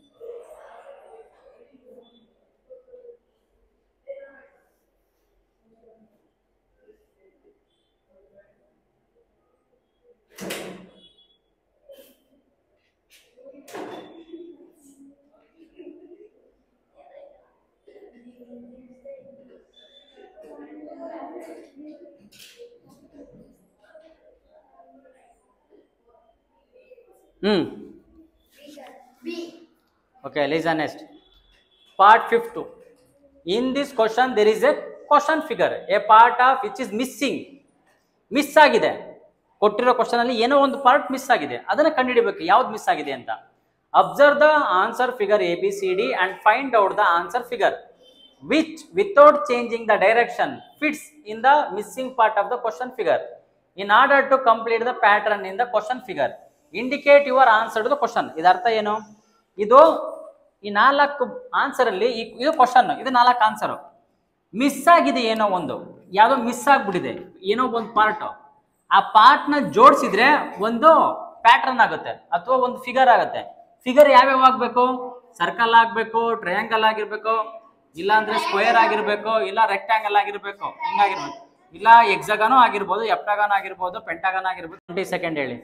ಹ್ಞೂ B okay listen next part fifth in this question there is a question figure a part of which is missing miss ಆಗಿದೆ ಕೊಟ್ಟಿರೋ question ಅಲ್ಲಿ ಏನೋ ಒಂದು part miss ಆಗಿದೆ ಅದನ್ನ ಕಂಡುಹಿಡಿಬೇಕು ಯಾವ್ದು ಮಿಸ್ ಆಗಿದೆ ಅಂತ observe the answer figure A B C D and find out the answer figure which without changing the direction fits in the missing part of the question figure in order to complete the pattern in the question figure indicate your answer to the question ಇದರ್ಥ ಏನು ಇದು ಈ ನಾಲ್ಕು answer ಅಲ್ಲಿ ಈ- ಇದು question ಇದು ನಾಲ್ಕು ಆನ್ಸರ್ ಮಿಸ್ ಆಗಿದೆ ಏನೋ ಒಂದು ಯಾವುದೋ ಮಿಸ್ ಆಗ್ಬಿಟ್ಟಿದೆ ಏನೋ ಒಂದು ಪಾರ್ಟ್ ಆ ಪಾರ್ಟ್ ನ ಜೋಡಿಸಿದ್ರೆ ಒಂದು ಪ್ಯಾಟರ್ನ್ ಆಗುತ್ತೆ ಅಥವಾ ಒಂದು ಫಿಗರ್ ಆಗುತ್ತೆ ಫಿಗರ್ ಯಾವ್ಯಾವ ಆಗ್ಬೇಕು ಸರ್ಕಲ್ ಆಗ್ಬೇಕು ಟ್ರಯಾಂಗಲ್ ಆಗಿರ್ಬೇಕು ಇಲ್ಲ ಅಂದ್ರೆ ಸ್ಕ್ವೇರ್ ಆಗಿರ್ಬೇಕು ಇಲ್ಲ ರೆಕ್ಟಾಂಗಲ್ ಆಗಿರ್ಬೇಕು ಹಿಂಗಾಗಿರ್ಬೇಕು ಇಲ್ಲ ಎಕ್ಸಗನೂ ಆಗಿರ್ಬೋದು ಎಪ್ಟಗನ್ ಆಗಿರ್ಬೋದು ಪೆಂಟಗನ್ ಆಗಿರ್ಬೋದು ಟ್ವೆಂಟಿ ಸೆಕೆಂಡ್ ಹೇಳಿ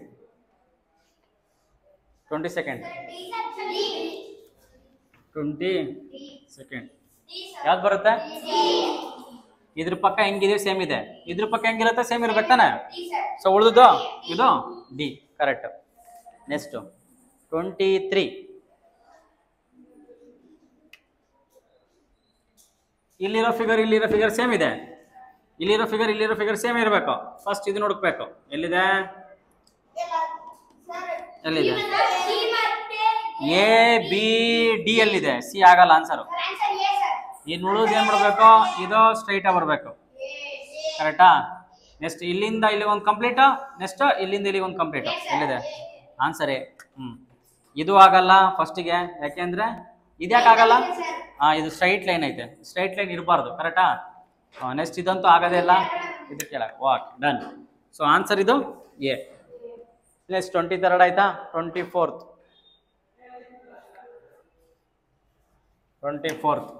ಟ್ವೆಂಟಿ ಸೆಕೆಂಡ್ ಟ್ವೆಂಟಿ ಸೆಕೆಂಡ್ ಯಾವ್ದು ಬರುತ್ತೆ ಇದ್ರ ಪಕ್ಕ ಹೆಂಗಿದೆ ಸೇಮ್ ಇದೆ ಇದ್ರ ಪಕ್ಕ ಹೆಂಗಿರುತ್ತೆ ಸೇಮ್ ಇರ್ಬೇಕು ತಾನೆ ಸೊ ಉಳಿದು ಇದು D correct next twenty three ಇಲ್ಲಿರೋ ಫಿಗರ್ ಇಲ್ಲಿರೋ ಫಿಗರ್ ಸೇಮ್ ಇದೆ ಇಲ್ಲಿರೋ ಫಿಗರ್ ಇಲ್ಲಿರೋ ಫಿಗರ್ ಸೇಮ್ ಇರಬೇಕು ಫಸ್ಟ್ ಇದು ನೋಡ್ಬೇಕು ಎಲ್ಲಿದೆ ಎಲ್ಲಿದೆ ಎ ಬಿ ಡಿ ಎಲ್ಲಿದೆ ಸಿ ಆಗಲ್ಲ ಆನ್ಸರು ಇನ್ನು ಉಳಿದು ಏನ್ ಮಾಡ್ಬೇಕು ಇದು ಸ್ಟ್ರೈಟ್ ಬರಬೇಕು ಕರೆಕ್ಟಾ ನೆಕ್ಸ್ಟ್ ಇಲ್ಲಿಂದ ಇಲ್ಲಿ ಒಂದು ಕಂಪ್ಲೀಟ್ ನೆಕ್ಸ್ಟ್ ಇಲ್ಲಿಂದ ಇಲ್ಲಿ ಒಂದು ಕಂಪ್ಲೀಟ್ ಎಲ್ಲಿದೆ ಆನ್ಸರೇ ಹ್ಮ್ ಇದು ಆಗಲ್ಲ ಫಸ್ಟಿಗೆ ಯಾಕೆಂದ್ರೆ ಇದ್ಯಾಕೆ ಆಗಲ್ಲ ಹಾ ಇದು ಸ್ಟ್ರೈಟ್ ಲೈನ್ ಐತೆ ಸ್ಟ್ರೈಟ್ ಲೈನ್ ಇರಬಾರ್ದು ಕರೆಕ್ಟಾ ನೆಕ್ಸ್ಟ್ ಇದಂತೂ ಆಗೋದೇ ಇಲ್ಲ ಇದು ಕೆಳಗೆ ವಾಕ್ ಡನ್ ಸೊ ಆನ್ಸರ್ ಇದು ಎ ನೆಕ್ಸ್ಟ್ ಟ್ವೆಂಟಿ ತರ್ಡ್ ಆಯ್ತಾ twenty fourth twenty fourth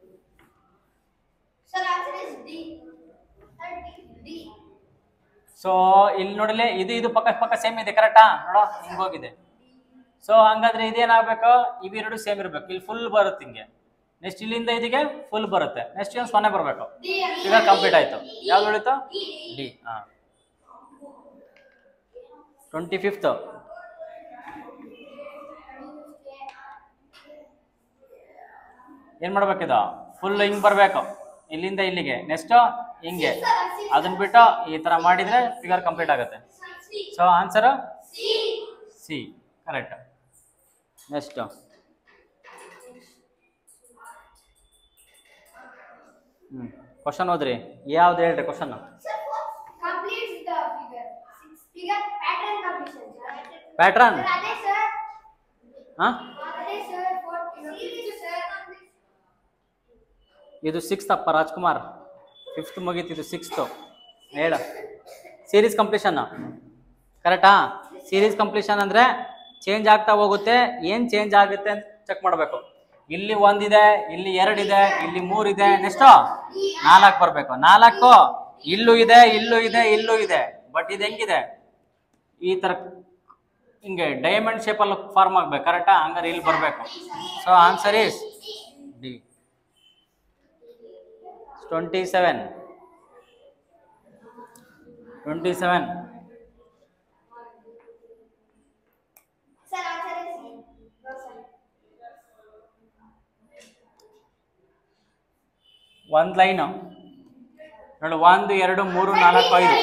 so ಇಲ್ಲಿ ನೋಡಲಿ ಇದು ಇದು ಪಕ್ಕ ಪಕ್ಕ ಸೇಮ್ ಇದೆ ಕರೆಕ್ಟಾ ನೋಡೋ ಹಿಂಗ್ ಹೋಗಿದೆ ಸೊ ಹಂಗಾದ್ರೆ ಇದೇನಾಗ್ಬೇಕು ಇವೆರಡು ಸೇಮ್ ಇರ್ಬೇಕು ಇಲ್ಲಿ ಫುಲ್ ಬರುತ್ತೆ ಹಿಂಗೆ ನೆಕ್ಸ್ಟ್ ಇಲ್ಲಿಂದ ಇದಕ್ಕೆ ಫುಲ್ ಬರುತ್ತೆ ನೆಕ್ಸ್ಟ್ ಏನು ಸೊನ್ನೆ ಬರಬೇಕು ಈಗ ಕಂಪ್ಲೀಟ್ ಆಯ್ತು ಯಾವ್ದು ಉಳಿತು ಡಿ ಹಾ ಟ್ವೆಂಟಿ ಫಿಫ್ತ್ ಏನ್ ಮಾಡ್ಬೇಕಿದು ಫುಲ್ ಹಿಂಗ್ ಬರ್ಬೇಕು ಇಲ್ಲಿಂದ ಇಲ್ಲಿಗೆ ನೆಕ್ಸ್ಟ್ ಹಿಂಗೆ ಅದನ್ನ ಬಿಟ್ಟು ಈ ತರ ಮಾಡಿದ್ರೆ ಫಿಗರ್ ಕಂಪ್ಲೀಟ್ ಆಗುತ್ತೆ so answer C correct next hmm question ಓದ್ರಿ ಯಾವ್ದು ಹೇಳ್ರಿ question Completes the figure. Six figure pattern completion. sir. Pattern Sir, ಅದೇ sir. ಹಾ ಅದೇ sir. Fourth, fifth sir. ಇದು ಸಿಕ್ಸ್ತ್ ಅಪ್ಪ ರಾಜ್ಕುಮಾರ್ ಫಿಫ್ತ್ ಮುಗೀತು ಇದು ಸಿಕ್ಸ್ತು ಹೇಳ ಸೀರೀಸ್ ಕಂಪ್ಲೀಷನ್ ಕರೆಕ್ಟಾ ಸೀರೀಸ್ ಕಂಪ್ಲೀಷನ್ ಅಂದರೆ ಚೇಂಜ್ ಆಗ್ತಾ ಹೋಗುತ್ತೆ ಏನು ಚೇಂಜ್ ಆಗುತ್ತೆ ಅಂತ ಚೆಕ್ ಮಾಡಬೇಕು ಇಲ್ಲಿ ಒಂದಿದೆ ಇಲ್ಲಿ ಎರಡಿದೆ ಇಲ್ಲಿ ಮೂರಿದೆ ನೆಕ್ಸ್ಟು ನಾಲ್ಕು ಬರಬೇಕು ನಾಲ್ಕು ಇಲ್ಲೂ ಇದೆ ಇಲ್ಲೂ ಇದೆ ಇಲ್ಲೂ ಇದೆ ಬಟ್ ಇದು ಹೆಂಗಿದೆ ಈ ಥರ ಹಿಂಗೆ ಡೈಮಂಡ್ ಶೇಪಲ್ಲಿ ಫಾರ್ಮ್ ಆಗ್ಬೇಕು ಕರೆಕ್ಟಾ ಹಂಗಾರೆ ಇಲ್ಲಿ ಬರಬೇಕು so answer is D twenty seven twenty seven Sir, answer is C. No, sir. ಒಂದು ಲೈನು ನೋಡು ಒಂದು ಎರಡು ಮೂರು ನಾಲ್ಕು ಐದು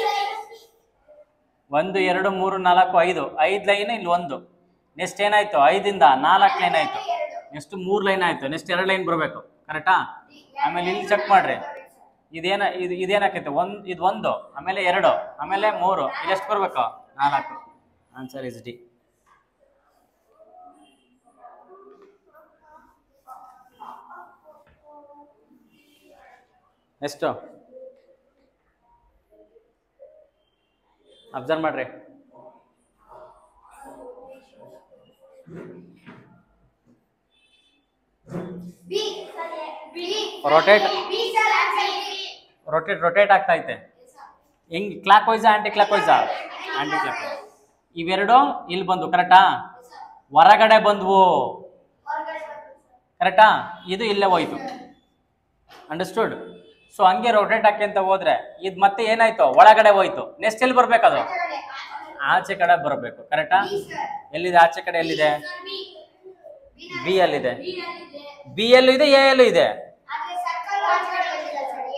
ಒಂದು ಎರಡು ಮೂರು ನಾಲ್ಕು ಐದು ಐದು ಲೈನ್ ಇಲ್ಲಿ ಒಂದು ನೆಕ್ಸ್ಟ್ ಏನಾಯ್ತು ಐದಿಂದ ನಾಲ್ಕು ಲೈನ್ ಆಯ್ತು ನೆಕ್ಸ್ಟ್ ಮೂರು ಲೈನ್ ಆಯ್ತು ನೆಕ್ಸ್ಟ್ ಎರಡು ಲೈನ್ ಬರಬೇಕು ಕರೆಕ್ಟಾ ಆಮೇಲೆ ಇಲ್ಲಿ ಚೆಕ್ ಮಾಡ್ರಿ ಇದೇನ ಇದು ಇದೇನಾಕೈತೆ ಒಂದು ಇದು ಒಂದು ಆಮೇಲೆ ಎರಡು ಆಮೇಲೆ ಮೂರು ಇಲ್ಲಿ ಎಷ್ಟು ಬರಬೇಕು ನಾಲ್ಕು ಆನ್ಸರ್ ಇಸ್ ಡಿ ಎಷ್ಟು ಅಬ್ಸರ್ವ್ ಮಾಡ್ರಿ B. Sir, B. Rotate. B, sir, answer B. Rotate rotate ಆಗ್ತಾ ಐತೆ ಹೆಂಗ್ ಕ್ಲಾಕ್ ವೈಸಾ ಆಂಟಿ ಕ್ಲಾಕ್ ವೈಸಾ ಆಂಟಿ ಕ್ಲಾಕ್ ಇವೆರಡು ಇಲ್ಲಿ ಬಂದು ಕರೆಕ್ಟಾ ಹೊರಗಡೆ ಬಂದ್ವು ಹೊರಗಡೆ ಬಂತು, sir. ಕರೆಕ್ಟಾ ಇದು ಇಲ್ಲೇ ಹೋಯ್ತು ಅಂಡರ್ಸ್ಟುಡ್ ಸೊ ಹಂಗೆ ರೊಟೇಟ್ ಹಾಕ್ಯಂತ ಹೋದ್ರೆ ಇದು ಮತ್ತೆ ಏನಾಯ್ತು ಒಳಗಡೆ ಹೋಯ್ತು ನೆಕ್ಸ್ಟ್ ಎಲ್ಲಿ ಬರ್ಬೇಕದು ಹೊರಗಡೆ. ಆಚೆ ಕಡೆ ಬರಬೇಕು ಕರೆಕ್ಟಾ B, sir. ಎಲ್ಲಿದೆ ಆಚೆ ಕಡೆ ಎಲ್ಲಿದೆ Sir, B. B ಬಿ ಅಲ್ಲಿದೆ B ನಲ್ಲಿದೆ. ಬಿ ಎಲ್ಲೂ ಇದೆ ಎ ಎಲ್ಲೂ ಇದೆ ಆದ್ರೆ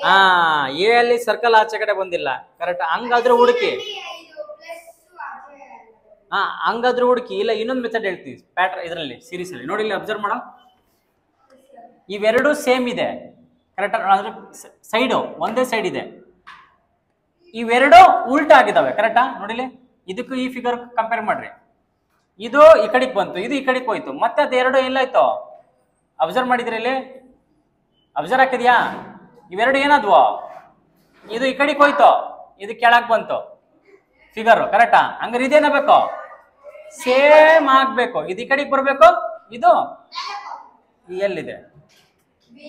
ಹಾ ಎ ಅಲ್ಲಿ ಸರ್ಕಲ್ ಆಚೆ ಕಡೆ ಬಂದಿಲ್ಲ ಕರೆಕ್ಟ್ ಹಂಗಾದ್ರೆ ಹುಡುಕಿ ಇದು ಪ್ಲಸ್ ಆಚೆ ಹಾ ಹಂಗಾದ್ರೂ ಹುಡುಕಿ ಇಲ್ಲ ಇನ್ನೊಂದು ಮೆಥಡ್ ಹೇಳ್ತೀವಿ ಪ್ಯಾಟ್ರ್ ಇದರಲ್ಲಿ ಸೀರೀಸ್ ಅಲ್ಲಿ ನೋಡಿ ಇಲ್ಲಿ ಅಬ್ಸರ್ವ್ ಮಾಡೋ ಇವೆರಡು ಸೇಮ್ ಇದೆ ಕರೆಕ್ಟ್ ಅಂದ್ರೆ ಸೈಡು ಒಂದೇ ಸೈಡ್ ಇದೆ ಇವೆರಡು ಉಲ್ಟಾ ಆಗಿದಾವೆ ಕರೆಕ್ಟಾ ನೋಡಿಲಿ ಇದಕ್ಕೂ ಈ ಫಿಗರ್ ಕಂಪೇರ್ ಮಾಡ್ರಿ ಇದು ಈ ಕಡೆಗೆ ಬಂತು ಇದು ಈ ಕಡೆಗೆ ಹೋಯ್ತು ಮತ್ತೆ ಅದೆರಡು ಎಲ್ಲಾಯ್ತು ಅಬ್ಸರ್ವ್ ಮಾಡಿದ್ರಿ ಇಲ್ಲಿ ಅಬ್ಸರ್ವ್ ಹಾಕಿದ್ಯಾ ಇವೆರಡು ಏನಾದ್ವು ಇದು ಈ ಕಡೆಗೆ ಹೋಯ್ತು ಇದು ಕೆಳಗೆ ಬಂತು ಫಿಗರ್ ಕರೆಕ್ಟಾ ಹಂಗಾರೆ ಇದೇನಾಗಬೇಕು ಸೇಮ್ ಆಗ್ಬೇಕು ಇದು ಈ ಕಡೆಗೆ ಬರ್ಬೇಕು ಇದು ಈ ಎಲ್ಲಿದೆ ಬಿ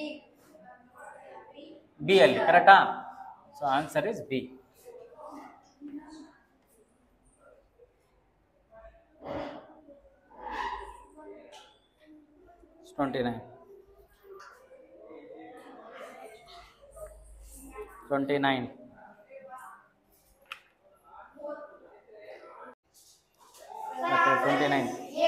ಬಿ ಅಲ್ಲಿ ಕರೆಕ್ಟಾ so answer is B twenty nine twenty nine twenty nine A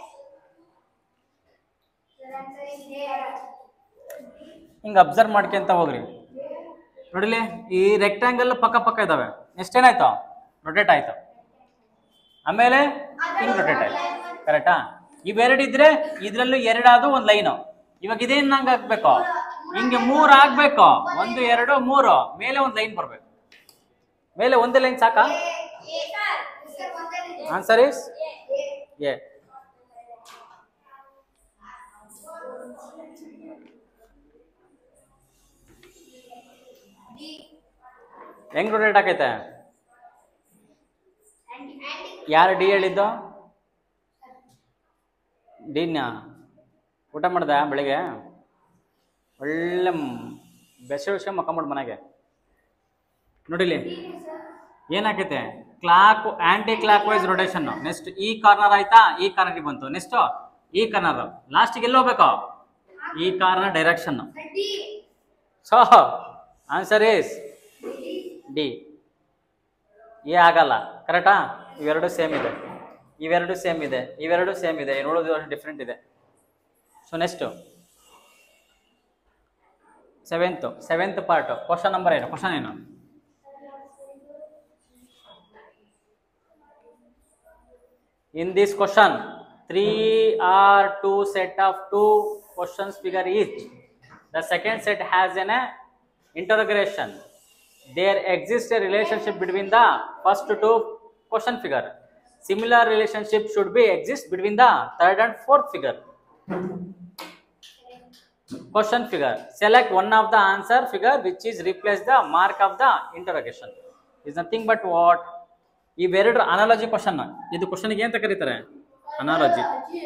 sir answer is A ಹಿಂಗೆ ಅಬ್ಸರ್ವ್ ಮಾಡ್ಕೊಂತ ಹೋಗ್ರಿ ನೋಡಿಲಿ ಈ ರೆಕ್ಟಾಂಗಲ್ ಪಕ್ಕ ಪಕ್ಕ ಇದಾವೆ ಎಷ್ಟೇನಾಯ್ತು ರೊಟೇಟ್ ಆಯ್ತು ಆಮೇಲೆ ಹಿಂಗ್ ರೊಟೇಟ್ ಆಯ್ತು ಕರೆಕ್ಟಾ ಇವೆರಡು ಇದ್ರೆ ಇದ್ರಲ್ಲೂ ಎರಡಾದು ಒಂದು ಲೈನು ಇವಾಗ ಇದೇನ್ ನಂಗೆ ಹಾಕ್ಬೇಕು ಹಿಂಗೆ ಮೂರು ಆಗ್ಬೇಕು ಒಂದು ಎರಡು ಮೂರು ಮೇಲೆ ಒಂದು ಲೈನ್ ಬರ್ಬೇಕು ಮೇಲೆ ಒಂದೇ ಲೈನ್ ಸಾಕಾ ಎ ಸರ್ ಸರ್ ಒಂದೇ answer is A A B ಹೆಂಗ್ ರೊಟೇಟ್ ಆಕೈತೆ ಆಂಟಿ ಆಂಟಿ ಯಾರು ಡಿ ಹೇಳಿದ್ದು ಡಿನ ಊಟ ಮಾಡ್ದ ಬೆಳಿಗ್ಗೆ ಒಳ್ಳೆ ಬೆಸ ವಿಷಯ ಮಕ್ಕಂಬಿಡು ಮನೆಗೆ ನೋಡಿಲಿ ಏನಾಕೈತೆ clock clock wise rotation next ಈ ಕಾರ್ನರ್ ಆಯ್ತಾ ಈ ಕಾರ್ನರ್ಗೆ ಬಂತು ನೆಕ್ಸ್ಟ್ ಈ ಕಾರ್ನರ್ ಲಾಸ್ಟಿಗೆ ಎಲ್ಲಿ ಹೋಗ್ಬೇಕು ಈ corner direction sir D so answer is D A ಆಗಲ್ಲ ಕರೆಕ್ಟಾ ಇವೆರಡು ಸೇಮ್ ಇದೆ ಇವೆರಡು ಸೇಮ್ ಇದೆ ಇವೆರಡು ಸೇಮ್ ಇದೆ ನೋಡೋದು ಡಿಫ್ರೆಂಟ್ ಇದೆ so next seventh seventh part question number ಏನು ಕ್ವಶನ್ ಏನು In this question, three or two set of two questions figure each. The second set has an uh, interrogation. There exists a relationship between the first two question figure. Similar relationship should be exist between the third and fourth figure. Question figure. Select one of the answer figure which is replace the mark of the interrogation. Is nothing but what? ಇವೆರಡು analogy question ಇದು ಕ್ವಶನ್ಗೆ ಅಂತ ಕರೀತಾರೆ analogy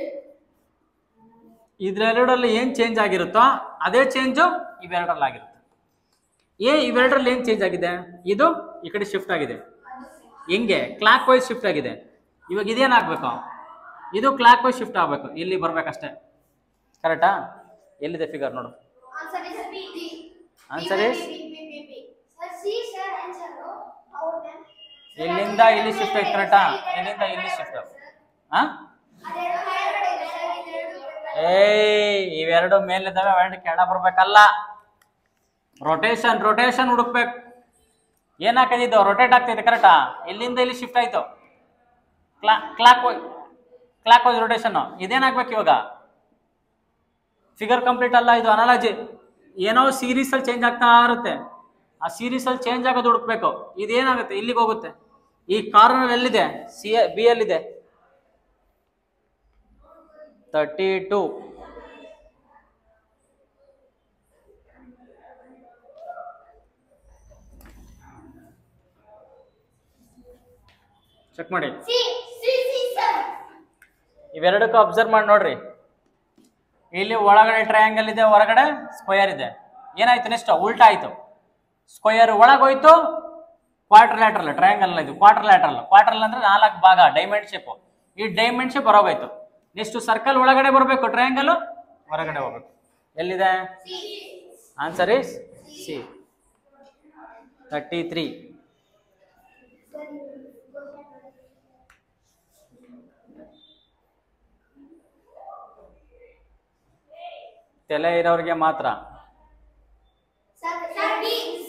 ಇದ್ರೆರಡರಲ್ಲಿ ಏನು change ಆಗಿರುತ್ತೋ ಅದೇ change ಇವೆರಡರಲ್ಲಿ ಆಗಿರುತ್ತೆ ಏ ಇವೆರಡರಲ್ಲಿ ಏನು ಚೇಂಜ್ ಆಗಿದೆ ಇದು ಈ ಕಡೆ ಶಿಫ್ಟ್ ಆಗಿದೆ ಹೆಂಗೆ ಕ್ಲಾಕ್ ವೈಸ್ ಶಿಫ್ಟ್ ಆಗಿದೆ ಇವಾಗ ಇದೇನಾಗಬೇಕು ಇದು ಕ್ಲಾಕ್ ವೈಸ್ ಶಿಫ್ಟ್ ಆಗಬೇಕು ಇಲ್ಲಿ ಬರ್ಬೇಕಷ್ಟೇ ಕರೆಕ್ಟಾ ಎಲ್ಲಿದೆ ಫಿಗರ್ ನೋಡು answer is B D Answer is? B B B B sir C sir answer ಹೌದಾ ಇಲ್ಲಿಂದ ಇಲ್ಲಿ ಶಿಫ್ಟ್ ಆಯ್ತು ಕರೆಕ್ಟಾ ಇಲ್ಲಿಂದ ಇಲ್ಲಿ ಶಿಫ್ಟ್ ಹಾ ಅದೆರಡು ಕೆಳಗಡೆ ಇದೆ ಸರ್ ಇದೆರಡು ಏಯ್ ಇವೆರಡು ಮೇಲಿದ್ದಾವೆ ಅವೆರಡು ಕೆಳ ಬರ್ಬೇಕಲ್ಲ ರೊಟೇಷನ್ ರೊಟೇಷನ್ ಹುಡುಕ್ಬೇಕು ಏನಾಗ್ತಿದ್ದು ರೊಟೇಟ್ ಆಗ್ತಿದೆ ಕರೆಕ್ಟಾ ಇಲ್ಲಿಂದ ಇಲ್ಲಿ ಶಿಫ್ಟ್ ಆಯ್ತು ಕ್ಲಾ ಕ್ಲಾಕ್ ಕ್ಲಾಕ್ ವೈಸ್ ರೊಟೇಷನ್ ಇದೇನಾಗ್ಬೇಕು ಇವಾಗ ಫಿಗರ್ ಕಂಪ್ಲೀಟ್ ಅಲ್ಲ ಇದು ಅನಾಲಜಿ ಏನೋ ಸೀರೀಸ್ ಅಲ್ಲಿ ಚೇಂಜ್ ಆಗ್ತಾ ಇರುತ್ತೆ ಆ ಸೀರೀಸ್ ಅಲ್ಲಿ ಚೇಂಜ್ ಆಗೋದು ಹುಡುಕ್ಬೇಕು ಇದೇನಾಗುತ್ತೆ ಇಲ್ಲಿಗೆ ಹೋಗುತ್ತೆ ಈ ಕಾರ್ನರ್ ಎಲ್ಲಿದೆ ಸಿ ಬಿ ಎಲ್ಲಿದೆ ತರ್ಟಿ ಟು ಚೆಕ್ ಮಾಡಿ ಸಿ ಸಿ ಸಿ ಸರ್ ಇವೆರಡಕ್ಕೂ ಅಬ್ಸರ್ವ್ ಮಾಡಿ ನೋಡ್ರಿ ಇಲ್ಲಿ ಒಳಗಡೆ ಟ್ರಯಾಂಗಲ್ ಇದೆ ಹೊರಗಡೆ ಸ್ಕ್ವಯರ್ ಇದೆ ಏನಾಯ್ತು ನೆಕ್ಸ್ಟ್ ಉಲ್ಟಾ ಆಯ್ತು ಸ್ಕ್ವಯರ್ ಒಳಗೋಯ್ತು ಕ್ವಾರ್ಟರ್ ಲ್ಯಾಟ್ರಲ್ ಟ್ರಯಾಂಗಲ್ ಇದು ಕ್ವಾರ್ಟರ್ ಲ್ಯಾಟ್ರಲ್ ಕ್ವಾರ್ಟರ್ ಅಂದ್ರೆ ನಾಲ್ಕು ಭಾಗ ಡೈಮಂಡ್ ಶೇಪ್ ಈ ಡೈಮಂಡ್ ಶೇಪ್ ಹೊರಗೋಯ್ತು ನೆಕ್ಸ್ಟ್ ಸರ್ಕಲ್ ಒಳಗಡೆ ಬರಬೇಕು ಟ್ರಯಾಂಗಲ್ ಹೊರಗಡೆ ಹೋಗ್ಬೇಕು ಎಲ್ಲಿದೆ C answer is C thirty three ತಲೆ ಇರೋರಿಗೆ ಮಾತ್ರ sir sir B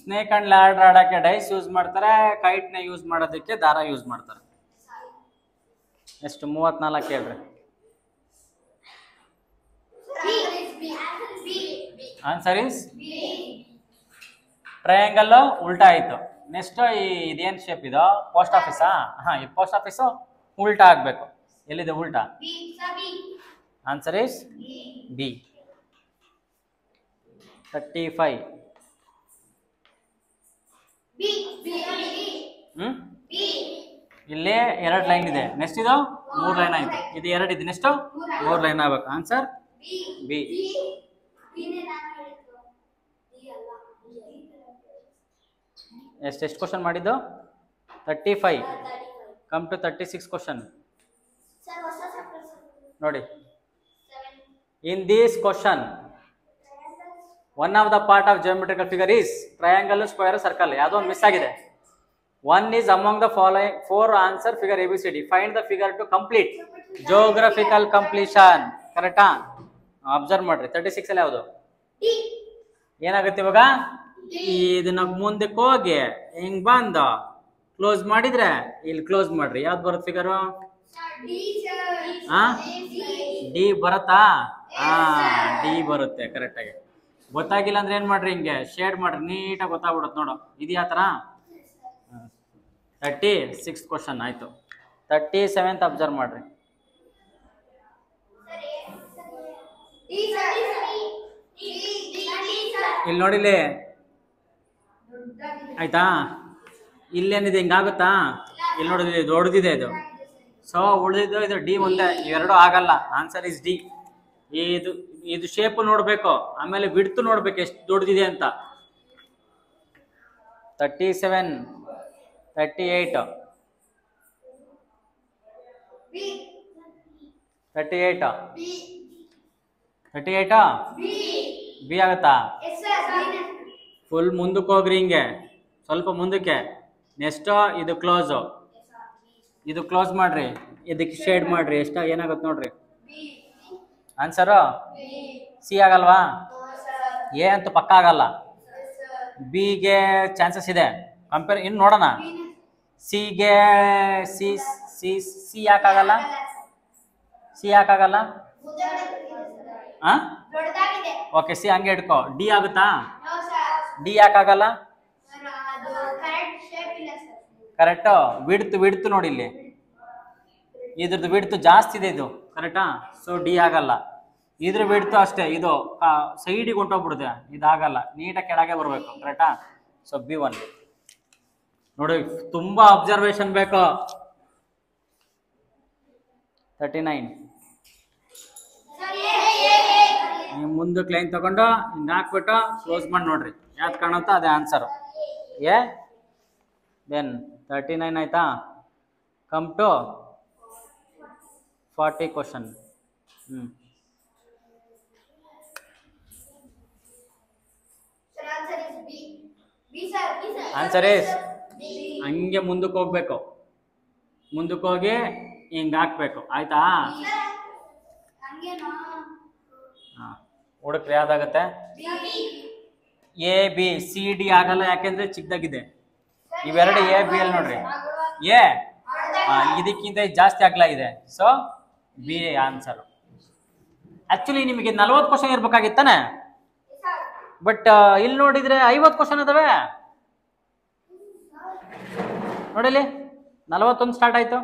snake and ladder ಆಡೋಕ್ಕೆ ಡೈಸ್ ಯೂಸ್ ಮಾಡ್ತಾರೆ ಕೈಟ್ನ ಯೂಸ್ ಮಾಡೋದಕ್ಕೆ ದಾರ ಯೂಸ್ ಮಾಡ್ತಾರೆ ಎಷ್ಟು ಮೂವತ್ನಾಲ್ಕು ಹೇಳ್ರಿ ಆನ್ಸರ್ ಇಸ್ ಟ್ರಯಾಂಗಲ್ ಉಲ್ಟಾ ಆಯ್ತು ನೆಕ್ಸ್ಟ್ ಈ ಇದೇನು ಶೇಪ್ ಇದು ಪೋಸ್ಟ್ ಆಫೀಸಾ ಹಾಂ ಈ ಪೋಸ್ಟ್ ಆಫೀಸು ಉಲ್ಟಾ ಆಗಬೇಕು ಎಲ್ಲಿದೆ ಉಲ್ಟಾ answer is B thirty five ಹ್ಞೂ ಇಲ್ಲಿ ಎರಡು ಲೈನ್ ಇದೆ ನೆಕ್ಸ್ಟ್ ಇದು ಮೂರು ಲೈನ್ ಆಯ್ತು ಇದು ಎರಡು ಇದೆ ನೆಕ್ಸ್ಟ್ ಮೂರು ಲೈನ್ ಆಗ್ಬೇಕು ಆನ್ಸರ್ ಬಿ ಎಷ್ಟು ಎಷ್ಟು ಕ್ವಶನ್ ಮಾಡಿದ್ದು thirty five come to thirty six question ನೋಡಿ in this question one of the part of geometrical figure is triangle square circle ಯಾವುದೋ ಒಂದು ಮಿಸ್ ಆಗಿದೆ one is among the following four answer figure A B C D find the figure to complete geographical completion ಕರೆಕ್ಟಾ observe ಮಾಡ್ರಿ thirty six ಅಲ್ಲಿ ಯಾವುದು ಏನಾಗುತ್ತೆ ಇವಾಗ ಇದನ್ನ ಮುಂದಕ್ಕೆ ಹೋಗಿ ಹಿಂಗ್ ಬಂದು ಕ್ಲೋಸ್ ಮಾಡಿದ್ರೆ ಇಲ್ಲಿ ಕ್ಲೋಸ್ ಮಾಡ್ರಿ ಯಾವ್ದು ಬರುತ್ತೆ ಫಿಗರು ಹಾ ಡಿ ಬರುತ್ತಾ ಹಾ ಡಿ ಬರುತ್ತೆ ಕರೆಕ್ಟ್ ಆಗಿ ಗೊತ್ತಾಗಿಲ್ಲ ಅಂದ್ರೆ ಏನ್ ಮಾಡ್ರಿ ಹಿಂಗೆ ಶೇಡ್ ಮಾಡ್ರಿ ನೀಟಾಗಿ ಗೊತ್ತಾಗ್ಬಿಡುತ್ತೆ ನೋಡು ಇದು ಯಾವ ಥರ ತರ್ಟಿ ಸಿಕ್ಸ್ ಕ್ವಶನ್ ಆಯ್ತು ತರ್ಟಿ ಸೆವೆಂತ್ ಅಬ್ಸರ್ವ್ ಮಾಡ್ರಿ ಇಲ್ಲಿ ನೋಡಿಲಿ ಆಯ್ತಾ ಇಲ್ಲೇನಿದೆ ಹಿಂಗಾಗುತ್ತಾ ಇಲ್ಲಿ ನೋಡಿದ್ರಿ ದೊಡ್ಡದಿದೆ ಇದು ಸೊ ಉಳಿದಿದ್ದು ಇದು ಡಿ ಒಂದೇ ಇವೆರಡು ಆಗಲ್ಲ ಆನ್ಸರ್ ಇಸ್ ಡಿ ಇದು ಇದು ಶೇಪ್ ನೋಡ್ಬೇಕು ಆಮೇಲೆ ಬಿಡ್ತು ನೋಡ್ಬೇಕು ಎಷ್ಟು ದೊಡ್ಡದಿದೆ ಅಂತ thirty seven thirty eight thirty eight thirty ಏಯ್ಟಾ ಬಿ ಆಗುತ್ತಾ ಫುಲ್ ಮುಂದಕ್ಕೆ ಹೋಗ್ರಿ ಹಿಂಗೆ ಸ್ವಲ್ಪ ಮುಂದಕ್ಕೆ ನೆಕ್ಸ್ಟ್ ಇದು ಕ್ಲೋಸು ಇದು ಕ್ಲೋಸ್ ಮಾಡ್ರಿ ಇದಕ್ಕೆ ಶೇಡ್ ಮಾಡ್ರಿ ಎಷ್ಟ ಏನಾಗುತ್ತೆ ನೋಡ್ರಿ ಆನ್ಸರು ಸಿ ಆಗಲ್ವಾ ಎ ಅಂತೂ ಪಕ್ಕ ಆಗಲ್ಲ ಬಿಗೆ ಚಾನ್ಸಸ್ ಇದೆ ಕಂಪೇರ್ ಇನ್ನು ನೋಡೋಣ ಸಿಗೆ ಸಿ ಸಿ ಸಿ ಯಾಕಾಗಲ್ಲ ಸಿ ಯಾಕಾಗಲ್ಲ ಹಾಂ ದೊಡ್ಡದಾಗಿದೆ ಓಕೆ ಸಿ ಹಂಗೆ ಇಟ್ಕೋ ಡಿ ಆಗುತ್ತಾ ನೋ ಸರ್ ಡಿ ಯಾಕಾಗಲ್ಲ ಅದು ಕರೆಕ್ಟ್ ಶೇಪ್ ಇಲ್ಲ ಸರ್ ಕರೆಕ್ಟು ವಿಡ್ತು ವಿಡ್ತು ನೋಡಿ ಇಲ್ಲಿ ಇದ್ರದ್ದು ವಿಡ್ತು ಜಾಸ್ತಿ ಇದೆ ಇದು ಕರೆಕ್ಟಾ ಸೊ ಡಿ ಆಗಲ್ಲ ಇದ್ರ ವಿಡ್ತು ಅಷ್ಟೇ ಇದು ಸೈಡಿಗೆ ಹೊಂಟೋಗ್ಬಿಡುತ್ತೆ ಇದಾಗಲ್ಲ ನೀಟಾಗಿ ಕೆಳಗೆ ಬರಬೇಕು ಕರೆಕ್ಟಾ ಸೊ ಬಿ ಒನ್ ನೋಡಿ ತುಂಬಾ ಅಬ್ಸರ್ವೇಷನ್ ಬೇಕು ತರ್ಟಿ ನೈನ್ ಸರ್ ಏ ಏ ಏ ನೀವು ಮುಂದಕ್ಕೆ ಲೈನ್ ತಗೊಂಡು ಹಿಂಗೆ ಹಾಕ್ಬಿಟ್ಟು ಕ್ಲೋಸ್ ಮಾಡಿ ನೋಡ್ರಿ ಯಾವ್ದು ಕಾಣುತ್ತೋ ಅದೇ answer A then thirty nine ಆಯ್ತಾ ಕಮ್ ಟು ಫಾರ್ಟಿ ಕ್ವಶನ್ ಹ್ಞೂ sir answer is B B sir B sir Answer is? ಹಂಗೆ ಮುಂದಕ್ಕೆ ಹೋಗ್ಬೇಕು ಮುಂದಕ್ಕೆ ಹೋಗಿ ಹಿಂಗೆ ಹಾಕ್ಬೇಕು ಆಯ್ತಾ ಹಂಗೇನೋ ಹಾಂ ಹುಡುಕ್ರಿ ಯಾವ್ದಾಗತ್ತೆ B A B C D ಆಗಲ್ಲ ಯಾಕೆಂದ್ರೆ ಚಿಕ್ಕದಾಗಿದೆ ಇವೆರಡು ಎ ಬಿ ಅಲ್ಲಿ ನೋಡ್ರಿ ಎ ಇದಕ್ಕಿಂತ ಜಾಸ್ತಿ ಆಗ್ಲಾ ಇದೆ ಸೊ ಬಿ ಆನ್ಸರ್ ಆಕ್ಚುಲಿ ನಿಮಗೆ ನಲ್ವತ್ತು ಕ್ವಶನ್ ಇರ್ಬೇಕಾಗಿತ್ತಾನೆ ಬಟ್ ಇಲ್ಲಿ ನೋಡಿದ್ರೆ ಐವತ್ತು ಕ್ವಶನ್ ಅದಾವೆ ನೋಡಿಲಿ ನಲವತ್ತೊಂದು ಸ್ಟಾರ್ಟ್ ಆಯ್ತು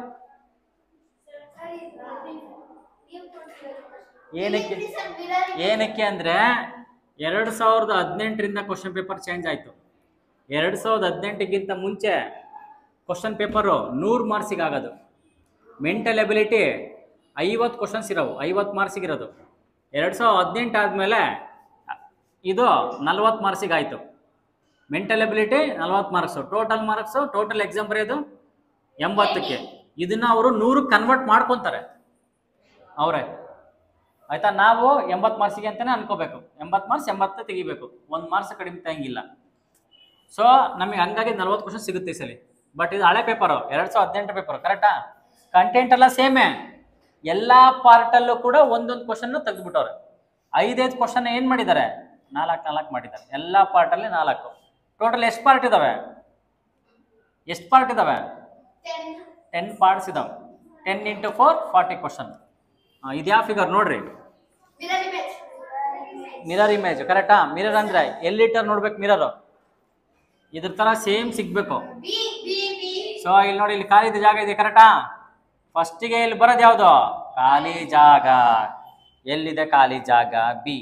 ಏನಕ್ಕೆ ಏನಕ್ಕೆ ಅಂದ್ರೆ ಎರಡು ಸಾವಿರದ ಹದಿನೆಂಟರಿಂದ ಕ್ವಶನ್ ಪೇಪರ್ ಚೇಂಜ್ ಆಯ್ತು ಎರಡು ಸಾವಿರದ ಹದಿನೆಂಟಕ್ಕಿಂತ ಮುಂಚೆ ಕ್ವಶನ್ ಪೇಪರು ನೂರು ಮಾರ್ಕ್ಸಿಗೆ ಆಗೋದು ಮೆಂಟಲ್ ಎಬಿಲಿಟಿ ಐವತ್ತು ಕ್ವಶನ್ಸ್ ಇರೋವು ಐವತ್ತು ಮಾರ್ಕ್ಸಿಗೆ ಇರೋದು ಎರಡು ಸಾವಿರದ ಹದಿನೆಂಟು ಆದಮೇಲೆ ಇದು ನಲ್ವತ್ತು ಮಾರ್ಕ್ಸಿಗೆ ಆಯಿತು ಮೆಂಟಲ್ ಎಬಿಲಿಟಿ ನಲ್ವತ್ತು marks total marks total exam ಬರೆಯೋದು ಎಂಬತ್ತಕ್ಕೆ ಇದನ್ನ ಅವರು ನೂರಕ್ಕೆ ಕನ್ವರ್ಟ್ ಮಾಡ್ಕೊತಾರೆ ಅವರೇ ಆಯ್ತಾ ನಾವು ಎಂಬತ್ತು ಮಾರ್ಕ್ಸಿಗೆ ಅಂತಾನೆ ಅನ್ಕೋಬೇಕು ಎಂಬತ್ತು ಮಾರ್ಕ್ಸ್ ಎಂಬತ್ತು ತೆಗಿಬೇಕು ಒಂದು ಮಾರ್ಕ್ಸ್ ಕಡಿಮೆ ತೆಗಿಲ್ಲ ಸೊ ನಮಗೆ ಹಂಗಾಗಿ ನಲ್ವತ್ತು ಕ್ವಶನ್ ಸಿಗುತ್ತೆ ಈ ಸಲ ಬಟ್ ಇದು ಹಳೆ ಪೇಪರು ಎರಡು ಸಾವಿರದ ಹದಿನೆಂಟು ಪೇಪರು ಕರೆಕ್ಟಾ ಕಂಟೆಂಟ್ ಎಲ್ಲ ಸೇಮೇ ಎಲ್ಲ ಪಾರ್ಟಲ್ಲೂ ಕೂಡ ಒಂದೊಂದು ಕ್ವಶನ್ ತೆಗೆದುಬಿಟ್ಟವ್ರೆ ಐದೈದು ಕ್ವಶನ್ ಏನು ಮಾಡಿದ್ದಾರೆ ನಾಲ್ಕು ನಾಲ್ಕು ಮಾಡಿದ್ದಾರೆ ಎಲ್ಲ ಪಾರ್ಟಲ್ಲಿ ನಾಲ್ಕು ಟೋಟಲ್ ಎಷ್ಟು ಪಾರ್ಟ್ ಇದಾವೆ ಎಷ್ಟು ಪಾರ್ಟ್ ಇದಾವೆ ten, ಟೆನ್ ಪಾರ್ಟ್ಸ್ ಇದಾವೆ ten into four forty question ಇದ್ಯಾ ಫಿಗರ್ ನೋಡ್ರಿ mirror image, ಮಿರರ್ ಇಮೇಜ್ ಕರೆಕ್ಟಾ ಮಿರರ್ ಅಂದ್ರೆ ಎಲ್ಲಿಟ್ಟರ್ ನೋಡ್ಬೇಕು ಮಿರರ್ ಇದ್ರ ತರ ಸೇಮ್ ಸಿಗ್ಬೇಕು B, B, B, ಸೊ ಇಲ್ಲಿ ನೋಡಿ ಇಲ್ಲಿ ಖಾಲಿ ಜಾಗ ಇದೆ ಕರೆಕ್ಟಾ ಫಸ್ಟಿಗೆ ಇಲ್ಲಿ ಬರೋದು ಯಾವುದು ಖಾಲಿ ಜಾಗ ಎಲ್ಲಿದೆ ಖಾಲಿ ಜಾಗ ಬಿ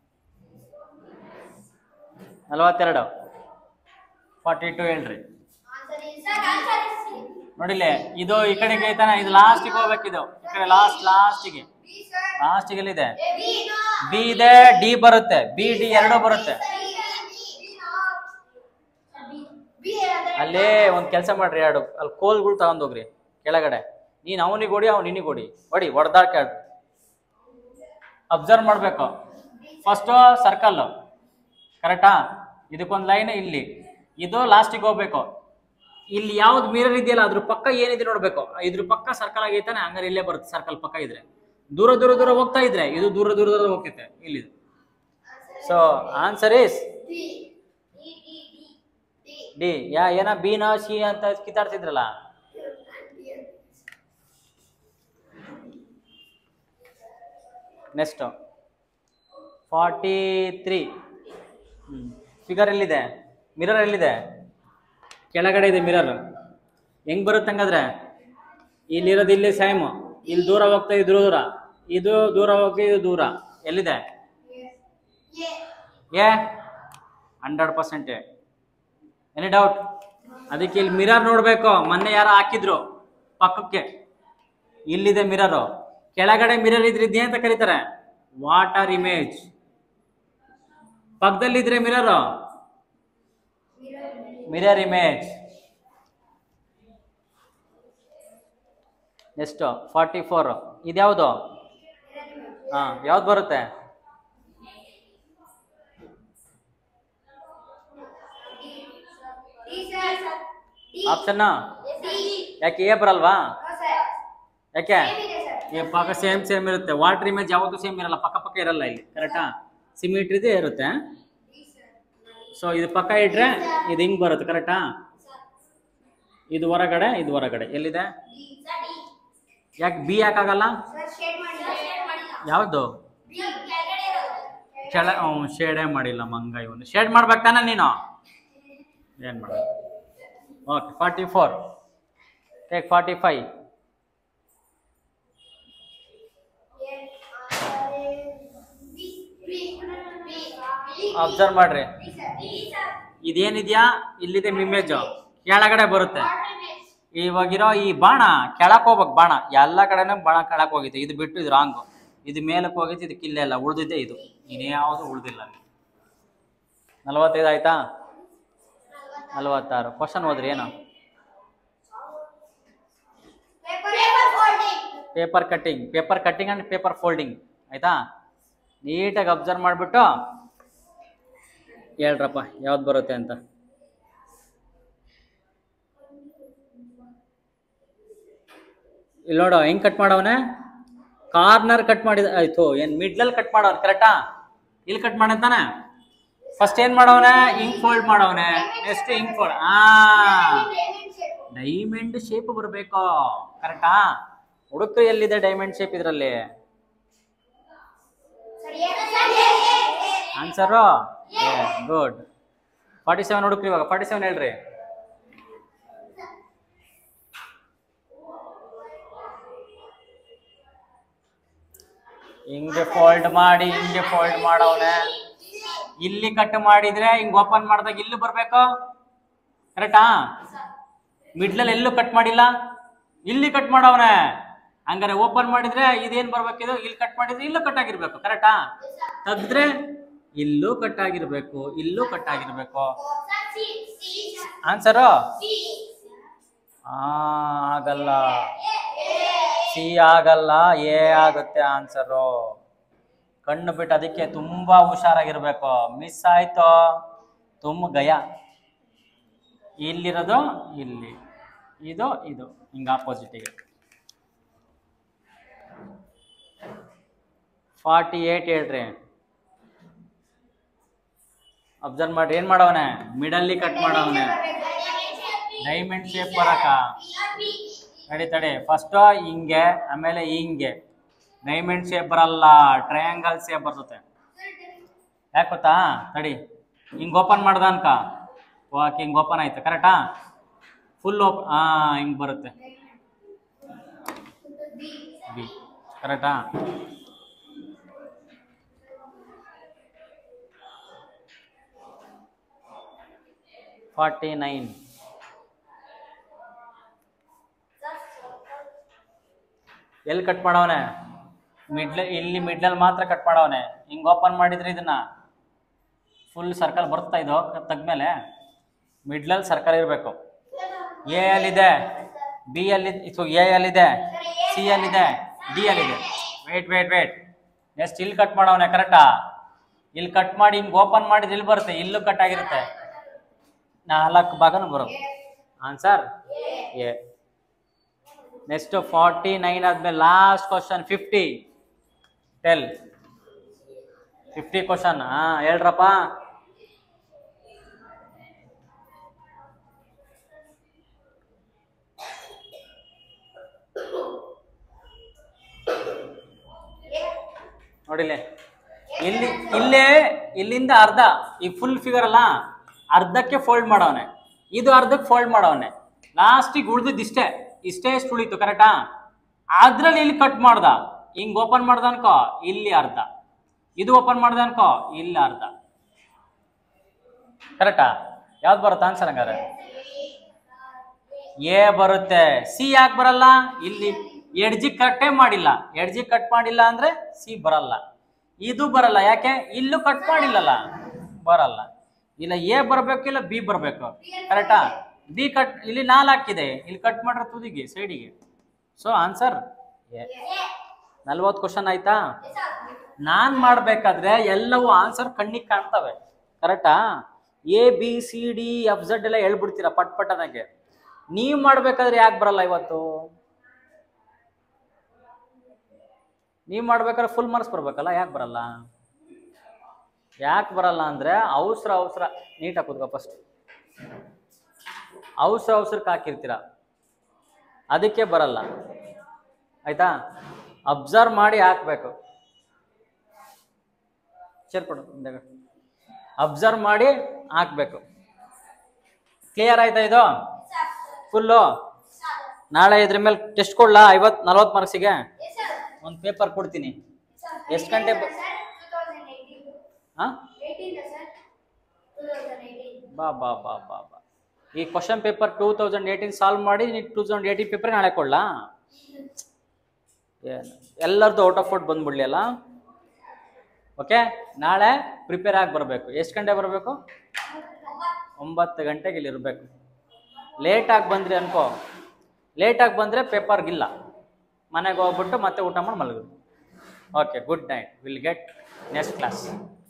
ನಲವತ್ತೆರಡು ಫಾರ್ಟಿ ಟು ಹೇಳ್ರಿ answer is, sir, answer is C. ನೋಡಿಲ್ಲ ಇದು ಈ ಕಡೆಗೆ ಐತಾನೆ ಇದು ಲಾಸ್ಟಿಗೆ ಹೋಗ್ಬೇಕಿದು ಈ ಕಡೆ ಲಾಸ್ಟ್ ಲಾಸ್ಟಿಗೆ B, sir. ಲಾಸ್ಟಿಗೆ ಎಲ್ಲಿದೆ B, no. ಬಿ ಇದೆ ಡಿ ಬರುತ್ತೆ ಬಿ ಡಿ ಎರಡು ಬರುತ್ತೆ B, B, B, no. B, B ಅಂದ್ರೆ ಅಲ್ಲೇ ಒಂದು ಕೆಲಸ ಮಾಡ್ರಿ ಎರಡು ಅಲ್ಲಿ ಕೋಲ್ಗಳು ತಗೊಂಡೋಗ್ರಿ ಕೆಳಗಡೆ ನೀನು ಅವನಿಗೆ ಹೊಡಿ ಅವ್ನು ನಿನಗೆ ಹೊಡಿ ಹೊಡಿ ಹೊಡೆದಾಡ್ಕೆ ಅಬ್ಸರ್ವ್ ಮಾಡಬೇಕು ಫಸ್ಟು ಸರ್ಕಲ್ಲು ಕರೆಕ್ಟಾ ಇದಕ್ಕೊಂದು ಲೈನ್ ಇಲ್ಲಿ ಇದು ಲಾಸ್ಟಿಗೆ ಹೋಗ್ಬೇಕು ಇಲ್ಲಿ ಯಾವ್ದು ಮಿರರ್ ಇದೆಯಲ್ಲ ಅದ್ರ ಪಕ್ಕ ಏನಿದೆ ನೋಡ್ಬೇಕು ಇದ್ರ ಪಕ್ಕ ಸರ್ಕಲ್ ಆಗೈತಾನೆ ಹಂಗಾರೆ ಇಲ್ಲೇ ಬರುತ್ತೆ ಸರ್ಕಲ್ ಪಕ್ಕ ಇದ್ರೆ ದೂರ ದೂರ ದೂರ ಹೋಗ್ತಾ ಇದ್ರೆ ಇದು ದೂರ ದೂರ ದೂರ ಹೋಗ್ತೈತೆ ಇಲ್ಲಿ so answer is D. D, D, D, D. D ಯಾ ಏನ ಬಿ ನಾ ಸಿ ಅಂತ ಕಿತ್ತಾಡ್ತಿದ್ರಲ್ಲ ನೆಕ್ಸ್ಟ್ ಫಾರ್ಟಿ ತ್ರೀ ಫಿಗರ್ ಎಲ್ಲಿದೆ ಮಿರರ್ ಎಲ್ಲಿದೆ ಕೆಳಗಡೆ ಇದೆ ಮಿರರ್ ಹೆಂಗ್ ಬರುತ್ತೆ ಹಂಗಾದ್ರೆ ಇಲ್ಲಿರೋದು ಇಲ್ಲಿ ಸೇಮ್ ಇಲ್ಲಿ ದೂರ ಹೋಗ್ತಾ ಇದ್ರು ದೂರ ಇದು ದೂರ ಹೋಗಿ ಇದು ದೂರ ಎಲ್ಲಿದೆ A. ಏ ಹಂಡ್ರೆಡ್ ಪರ್ಸೆಂಟ್ ಎನಿ ಡೌಟ್ ಅದಕ್ಕೆ ಇಲ್ಲಿ ಮಿರರ್ ನೋಡಬೇಕು ಮೊನ್ನೆ ಯಾರೋ ಹಾಕಿದ್ರು ಪಕ್ಕಕ್ಕೆ ಇಲ್ಲಿದೆ ಮಿರರು ಕೆಳಗಡೆ ಮಿರರ್ ಇದ್ರೆ ಇದೇ ಅಂತ ಕರೀತಾರೆ ವಾಟರ್ ಇಮೇಜ್ ಪಕ್ಕದಲ್ಲಿದ್ರೆ ಮಿರರು ಮಿರರ್ ಇಮೇಜ್ ಎಷ್ಟು ಫಾರ್ಟಿ ಫೋರ್ ಇದ್ಯಾವುದು ಹಾಂ ಯಾವ್ದು ಬರುತ್ತೆ D, sir. D. Option D. ಯಾಕೆ ಎ ಬರಲ್ವಾ No, sir. ಯಾಕೆ Same ಇದೆ, sir. ಈ ಪಕ್ಕ ಸೇಮ್ ಸೇಮ್ ಇರುತ್ತೆ ವಾಟರ್ ಇಮೇಜ್ ಯಾವತ್ತೂ ಸೇಮ್ ಇರಲ್ಲ ಪಕ್ಕ ಪಕ್ಕ ಇರಲ್ಲ ಇಲ್ಲಿ ಕರೆಕ್ಟಾ ಸಿಮಿಟ್ರಿದೇ ಇರುತ್ತೆ D, sir. ಸೊ ಇದು ಪಕ್ಕ ಇಟ್ರೆ ಇದು ಹಿಂಗ್ ಬರುತ್ತೆ ಕರೆಕ್ಟಾ ಇದು ಹೊರಗಡೆ ಇದು ಹೊರಗಡೆ ಎಲ್ಲಿದೆ D, sir, D. ಯಾಕೆ ಬಿ ಯಾಕಾಗಲ್ಲ Sir, shade ಮಾಡಿಲ್ಲ. Shade ಮಾಡಿಲ್ಲ. ಯಾವ್ದು B, ಕೆಳಗಡೆ ಇರೋದು. ಕೆಳ ಶೇಡೇ ಮಾಡಿಲ್ಲ ಮಂಗ ಇವನು ಶೇಡ್ ಮಾಡ್ಬೇಕು ತಾನೆ ನೀನು ಏನು ಮಾಡ okay forty four take forty five B, B, B, B. Observe ಮಾಡ್ರಿ D, sir. D, sir. ಇದೇನಿದ್ಯಾ ಇಲ್ಲಿದೆ ಇಮೇಜು ಕೆಳಗಡೆ ಬರುತ್ತೆ Water image. ಇವಾಗಿರೋ ಈ ಬಾಣ ಕೆಳಕ್ ಹೋಗ್ಬೇಕು ಬಾಣ ಎಲ್ಲ ಕಡೆನೂ ಬಾಣ ಕೆಳಕ್ ಹೋಗಿದೆ ಇದು ಬಿಟ್ಟು ಇದು ರಾಂಗು ಇದು ಮೇಲಕ್ಕೆ ಹೋಗಿದ್ದು ಇದಕ್ಕೆ ಇಲ್ಲೇ ಇಲ್ಲ ಉಳ್ದಿದ್ದೆ ಇದು ಇನ್ಯಾವುದು ಉಳ್ದಿಲ್ಲ ಅಲ್ಲಿ ನಲವತ್ತೈದು ಆಯ್ತಾ ನಲವತ್ತಾರು ಕ್ವಶನ್ ಓದ್ರಿ ಏನು Paper, paper folding. Paper cutting paper cutting and paper folding ಆಯ್ತಾ ನೀಟಾಗಿ ಅಬ್ಸರ್ವ್ ಮಾಡಿಬಿಟ್ಟು ಹೇಳ್ರಪ್ಪ ಯಾವ್ದು ಬರುತ್ತೆ ಅಂತ ಇಲ್ಲಿ ನೋಡು ಹೆಂಗ್ ಕಟ್ ಮಾಡವನೆ ಕಾರ್ನರ್ ಕಟ್ ಮಾಡಿದ ಆಯ್ತು ಏನ್ ಮಿಡ್ಲಲ್ಲಿ ಕಟ್ ಮಾಡವನ್ ಕರೆಕ್ಟಾ ಇಲ್ಲಿ ಕಟ್ ಮಾಡಂತಾನೆ ಫಸ್ಟ್ ಏನ್ ಮಾಡವನೆ ಹಿಂಗ್ ಫೋಲ್ಡ್ ಮಾಡವನೆ ನೆಕ್ಸ್ಟ್ ಹಿಂಗ್ ಫೋಲ್ಡ್ ಆ Diamond shape. ಡೈಮಂಡ್ ಶೇಪ್ ಬರಬೇಕು ಕರೆಕ್ಟಾ ಹುಡುಕ್ರಿ ಎಲ್ಲಿದೆ ಡೈಮಂಡ್ ಶೇಪ್ ಇದರಲ್ಲಿ Sir, yes, sir, yes, yes, yes. Answer good forty seven ಹುಡುಕ್ರಿ ಇವಾಗ ಫಾರ್ಟಿ ಸೆವೆನ್ ಹೇಳ್ರಿ ಹಿಂಗೆ ಫೋಲ್ಡ್ ಮಾಡಿ ಹಿಂಗೆ ಫೋಲ್ಡ್ ಮಾಡವನೆ ಇಲ್ಲಿ ಕಟ್ ಮಾಡಿದ್ರೆ ಹಿಂಗ್ ಓಪನ್ ಮಾಡಿದಾಗ ಇಲ್ಲಿ ಬರ್ಬೇಕು ಕರೆಕ್ಟಾ ಮಿಡ್ಲಲ್ಲಿ ಎಲ್ಲೂ ಕಟ್ ಮಾಡಿಲ್ಲ ಇಲ್ಲಿ ಕಟ್ ಮಾಡವನೆ ಹಂಗಾರೆ ಓಪನ್ ಮಾಡಿದ್ರೆ ಇದೇನ್ ಬರ್ಬೇಕಿದು ಇಲ್ಲಿ ಕಟ್ ಮಾಡಿದ್ರೆ ಇಲ್ಲೂ ಕಟ್ ಆಗಿರ್ಬೇಕು ಕರೆಕ್ಟಾ ತೆಗ್ದ್ರೆ ಇಲ್ಲೂ ಕಟ್ ಆಗಿರ್ಬೇಕು ಇಲ್ಲೂ ಕಟ್ ಆಗಿರ್ಬೇಕು Sir, C, C, sir. Answer C. ಆಗಲ್ಲ A, A. ಸಿ ಆಗಲ್ಲ ಎ ಆಗುತ್ತೆ ಆನ್ಸರು ಕಣ್ಣು ಬಿಟ್ಟು ಅದಕ್ಕೆ ತುಂಬಾ ಹುಷಾರಾಗಿರ್ಬೇಕು ಮಿಸ್ ಆಯ್ತು ತುಂಬ ಗಯ ಇಲ್ಲಿರೋದು ಇಲ್ಲಿ ಇದು ಇದು ಹಿಂಗ ಆಪೋಸಿಟಿಗೆ ಫಾರ್ಟಿ ಏಟ್ ಹೇಳ್ರಿ ಅಬ್ಸರ್ವ್ ಮಾಡಿ ಏನು ಮಾಡವನೆ ಮಿಡಲ್ಲಿ ಕಟ್ ಮಾಡವನೆ ಡೈಮಂಡ್ ಶೇಪ್ ಬರಕ ತಡಿ ತಡಿ ಫಸ್ಟ್ ಹಿಂಗೆ ಆಮೇಲೆ ಹಿಂಗೆ ಡೈಮಂಡ್ ಶೇಪ್ ಬರಲ್ಲ ಟ್ರಯಾಂಗಲ್ ಶೇಪ್ ಬರ್ತದೆ ಯಾಕೆ ಗೊತ್ತಾ ತಡಿ ಹಿಂಗೆ ಓಪನ್ ಮಾಡ್ದ ಅನ್ಕ ಓಕೆ ಹಿಂಗೆ ಓಪನ್ ಆಯ್ತು ಕರೆಕ್ಟಾ ಫುಲ್ ಓಪ್ ಹಾಂ ಹಿಂಗೆ ಬರುತ್ತೆ ಬಿ ಕರೆಕ್ಟಾ ಫಾರ್ಟಿ ನೈನ್ ಎಲ್ಲಿ ಕಟ್ ಮಾಡವನೆ ಮಿಡ್ಲ್ ಇಲ್ಲಿ ಮಿಡ್ಲಲ್ಲಿ ಮಾತ್ರ ಕಟ್ ಮಾಡವನೆ ಹಿಂಗೆ ಓಪನ್ ಮಾಡಿದ್ರೆ ಇದನ್ನ ಫುಲ್ ಸರ್ಕಲ್ ಬರ್ತಾ ಇದು ತೆಗ್ದ್ಮೇಲೆ ಮಿಡ್ಲಲ್ಲಿ ಸರ್ಕಲ್ ಇರಬೇಕು ಎ ಅಲ್ಲಿದೆ ಬಿ ಅಲ್ಲಿ ಸೊ ಎ ಅಲ್ಲಿದೆ ಸಿ ಅಲ್ಲಿದೆ ಡಿ ಅಲ್ಲಿದೆ ವೇಟ್ ವೇಟ್ ವೇಟ್ ನೆಕ್ಸ್ಟ್ ಇಲ್ಲಿ ಕಟ್ ಮಾಡವನೆ ಕರೆಕ್ಟಾ ಇಲ್ಲಿ ಕಟ್ ಮಾಡಿ ಹಿಂಗೆ ಓಪನ್ ಮಾಡಿದ್ರೆ ಇಲ್ಲಿ ಬರುತ್ತೆ ಇಲ್ಲೂ ಕಟ್ ಆಗಿರುತ್ತೆ ನಾಲ್ಕು ಭಾಗನೂ ಬರೋದು answer A next forty nine ಆದ್ಮೇಲೆ last question fifty tell fifty question ಹಾ ಹೇಳ್ರಪ್ಪ ನೋಡಿಲೆ ಇಲ್ಲಿ ಇಲ್ಲೇ ಇಲ್ಲಿಂದ ಅರ್ಧ ಈ ಫುಲ್ ಫಿಗರ್ ಅಲ್ಲ ಅರ್ಧಕ್ಕೆ ಫೋಲ್ಡ್ ಮಾಡವನೆ ಇದು ಅರ್ಧಕ್ಕೆ ಫೋಲ್ಡ್ ಮಾಡವನೆ ಲಾಸ್ಟಿಗೆ ಉಳ್ದಿದ್ದು ಇಷ್ಟೇ ಇಷ್ಟೇ ಎಷ್ಟು ಉಳಿತು ಕರೆಕ್ಟಾ ಅದ್ರಲ್ಲಿ ಇಲ್ಲಿ ಕಟ್ ಮಾಡ್ದ ಹಿಂಗ್ ಓಪನ್ ಮಾಡ್ದ ಅನ್ಕೋ ಇಲ್ಲಿ ಅರ್ಧ ಇದು ಓಪನ್ ಮಾಡ್ದ ಅನ್ಕೋ ಇಲ್ಲಿ ಅರ್ಧ ಕರೆಕ್ಟಾ ಯಾವ್ದು ಬರುತ್ತೆ ಆನ್ಸರ್ ಹಂಗಾರೆ ಎ ಬರುತ್ತೆ ಸಿ ಯಾಕೆ ಬರಲ್ಲ ಇಲ್ಲಿ ಎಡ್ಜಿ ಕಟ್ಟೇ ಮಾಡಿಲ್ಲ ಎಡ್ಜಿ ಕಟ್ ಮಾಡಿಲ್ಲ ಅಂದ್ರೆ ಸಿ ಬರಲ್ಲ ಇದು ಬರಲ್ಲ ಯಾಕೆ ಇಲ್ಲೂ ಕಟ್ ಮಾಡಿಲ್ಲಲ್ಲ ಬರಲ್ಲ ಇಲ್ಲ ಎ ಬರಬೇಕು ಇಲ್ಲ ಬಿ ಬರಬೇಕು ಕರೆಕ್ಟಾ ಬಿ ಕಟ್ ಇಲ್ಲಿ ನಾಲ್ ಹಾಕಿದೆ ಇಲ್ಲಿ ಕಟ್ ಮಾಡ್ರೆ ತುದಿಗೆ ಸೈಡಿಗೆ ಸೊ ಆನ್ಸರ್ ಎ ನಲ್ವತ್ತು ಕ್ವಶನ್ ಆಯ್ತಾ ನಾನ್ ಮಾಡ್ಬೇಕಾದ್ರೆ ಎಲ್ಲವೂ ಆನ್ಸರ್ ಕಣ್ಣಿಗೆ ಕಾಣ್ತವೆ ಕರೆಕ್ಟಾ A B C D F Z ಎಲ್ಲ ಹೇಳ್ಬಿಡ್ತೀರಾ ಪಟ್ ಪಟ್ಟನಾಗೆ ನೀವು ಮಾಡ್ಬೇಕಾದ್ರೆ ಯಾಕೆ ಬರಲ್ಲ ಇವತ್ತು ನೀವು ಮಾಡ್ಬೇಕಾದ್ರೆ ಫುಲ್ ಮಾರ್ಕ್ಸ್ ಬರ್ಬೇಕಲ್ಲ ಯಾಕೆ ಬರಲ್ಲ ಯಾಕೆ ಬರಲ್ಲ ಅಂದ್ರೆ ಅವಸರ ಅವಸರ ನೀಟಾಗಿ ಕೂತ್ಕೋ ಫಸ್ಟ್ ಅವಸರ ಅವಸರಕ್ಕೆ ಹಾಕಿರ್ತೀರ ಅದಕ್ಕೆ ಬರಲ್ಲ ಆಯ್ತಾ ಅಬ್ಸರ್ವ್ ಮಾಡಿ ಹಾಕ್ಬೇಕು ಸೇರ್ಕೊಡು ಅಬ್ಸರ್ವ್ ಮಾಡಿ ಹಾಕ್ಬೇಕು ಕ್ಲಿಯರ್ ಆಯ್ತಾ ಇದು ಫುಲ್ಲು ನಾಳೆ ಇದ್ರ ಮೇಲೆ ಟೆಸ್ಟ್ ಕೊಡ್ಲಾ ಐವತ್ ನಲ್ವತ್ತು ಮಾರ್ಕ್ಸಿಗೆ ಒಂದು ಪೇಪರ್ ಕೊಡ್ತೀನಿ ಎಷ್ಟು ಗಂಟೆ ಬ- ಹಾ ಬಾ ಬಾ ಬಾ ಬಾ ಬಾ ಈ question paper two thousand eighteen solve ಮಾಡಿ ನೀನು ಟೂ ತೌಸಂಡ್ ಏಯ್ಟೀನ್ ಪೇಪರ್ ನಾಳೆ ಕೊಡ್ಲಾ ಏನು ಎಲ್ಲರದ್ದು ಔಟ್ ಆಫ್ ಔಟ್ ಬಂದ್ಬಿಡ್ಲಿ ಅಲ್ಲ ಓಕೆ ನಾಳೆ ಪ್ರಿಪೇರ್ ಆಗಿ ಬರಬೇಕು ಎಷ್ಟು ಗಂಟೆ ಬರಬೇಕು ಒಂಬತ್ತು ಗಂಟೆಗೆ ಇಲ್ಲಿ ಇರಬೇಕು ಲೇಟಾಗಿ ಬಂದ್ರಿ ಅನ್ಕೋ ಲೇಟಾಗಿ ಬಂದರೆ ಪೇಪರ್ಗಿಲ್ಲ ಮನೆಗೆ ಹೋಗ್ಬಿಟ್ಟು ಮತ್ತೆ ಊಟ ಮಾಡಿ ಮಲಗೋದು okay good night will get next class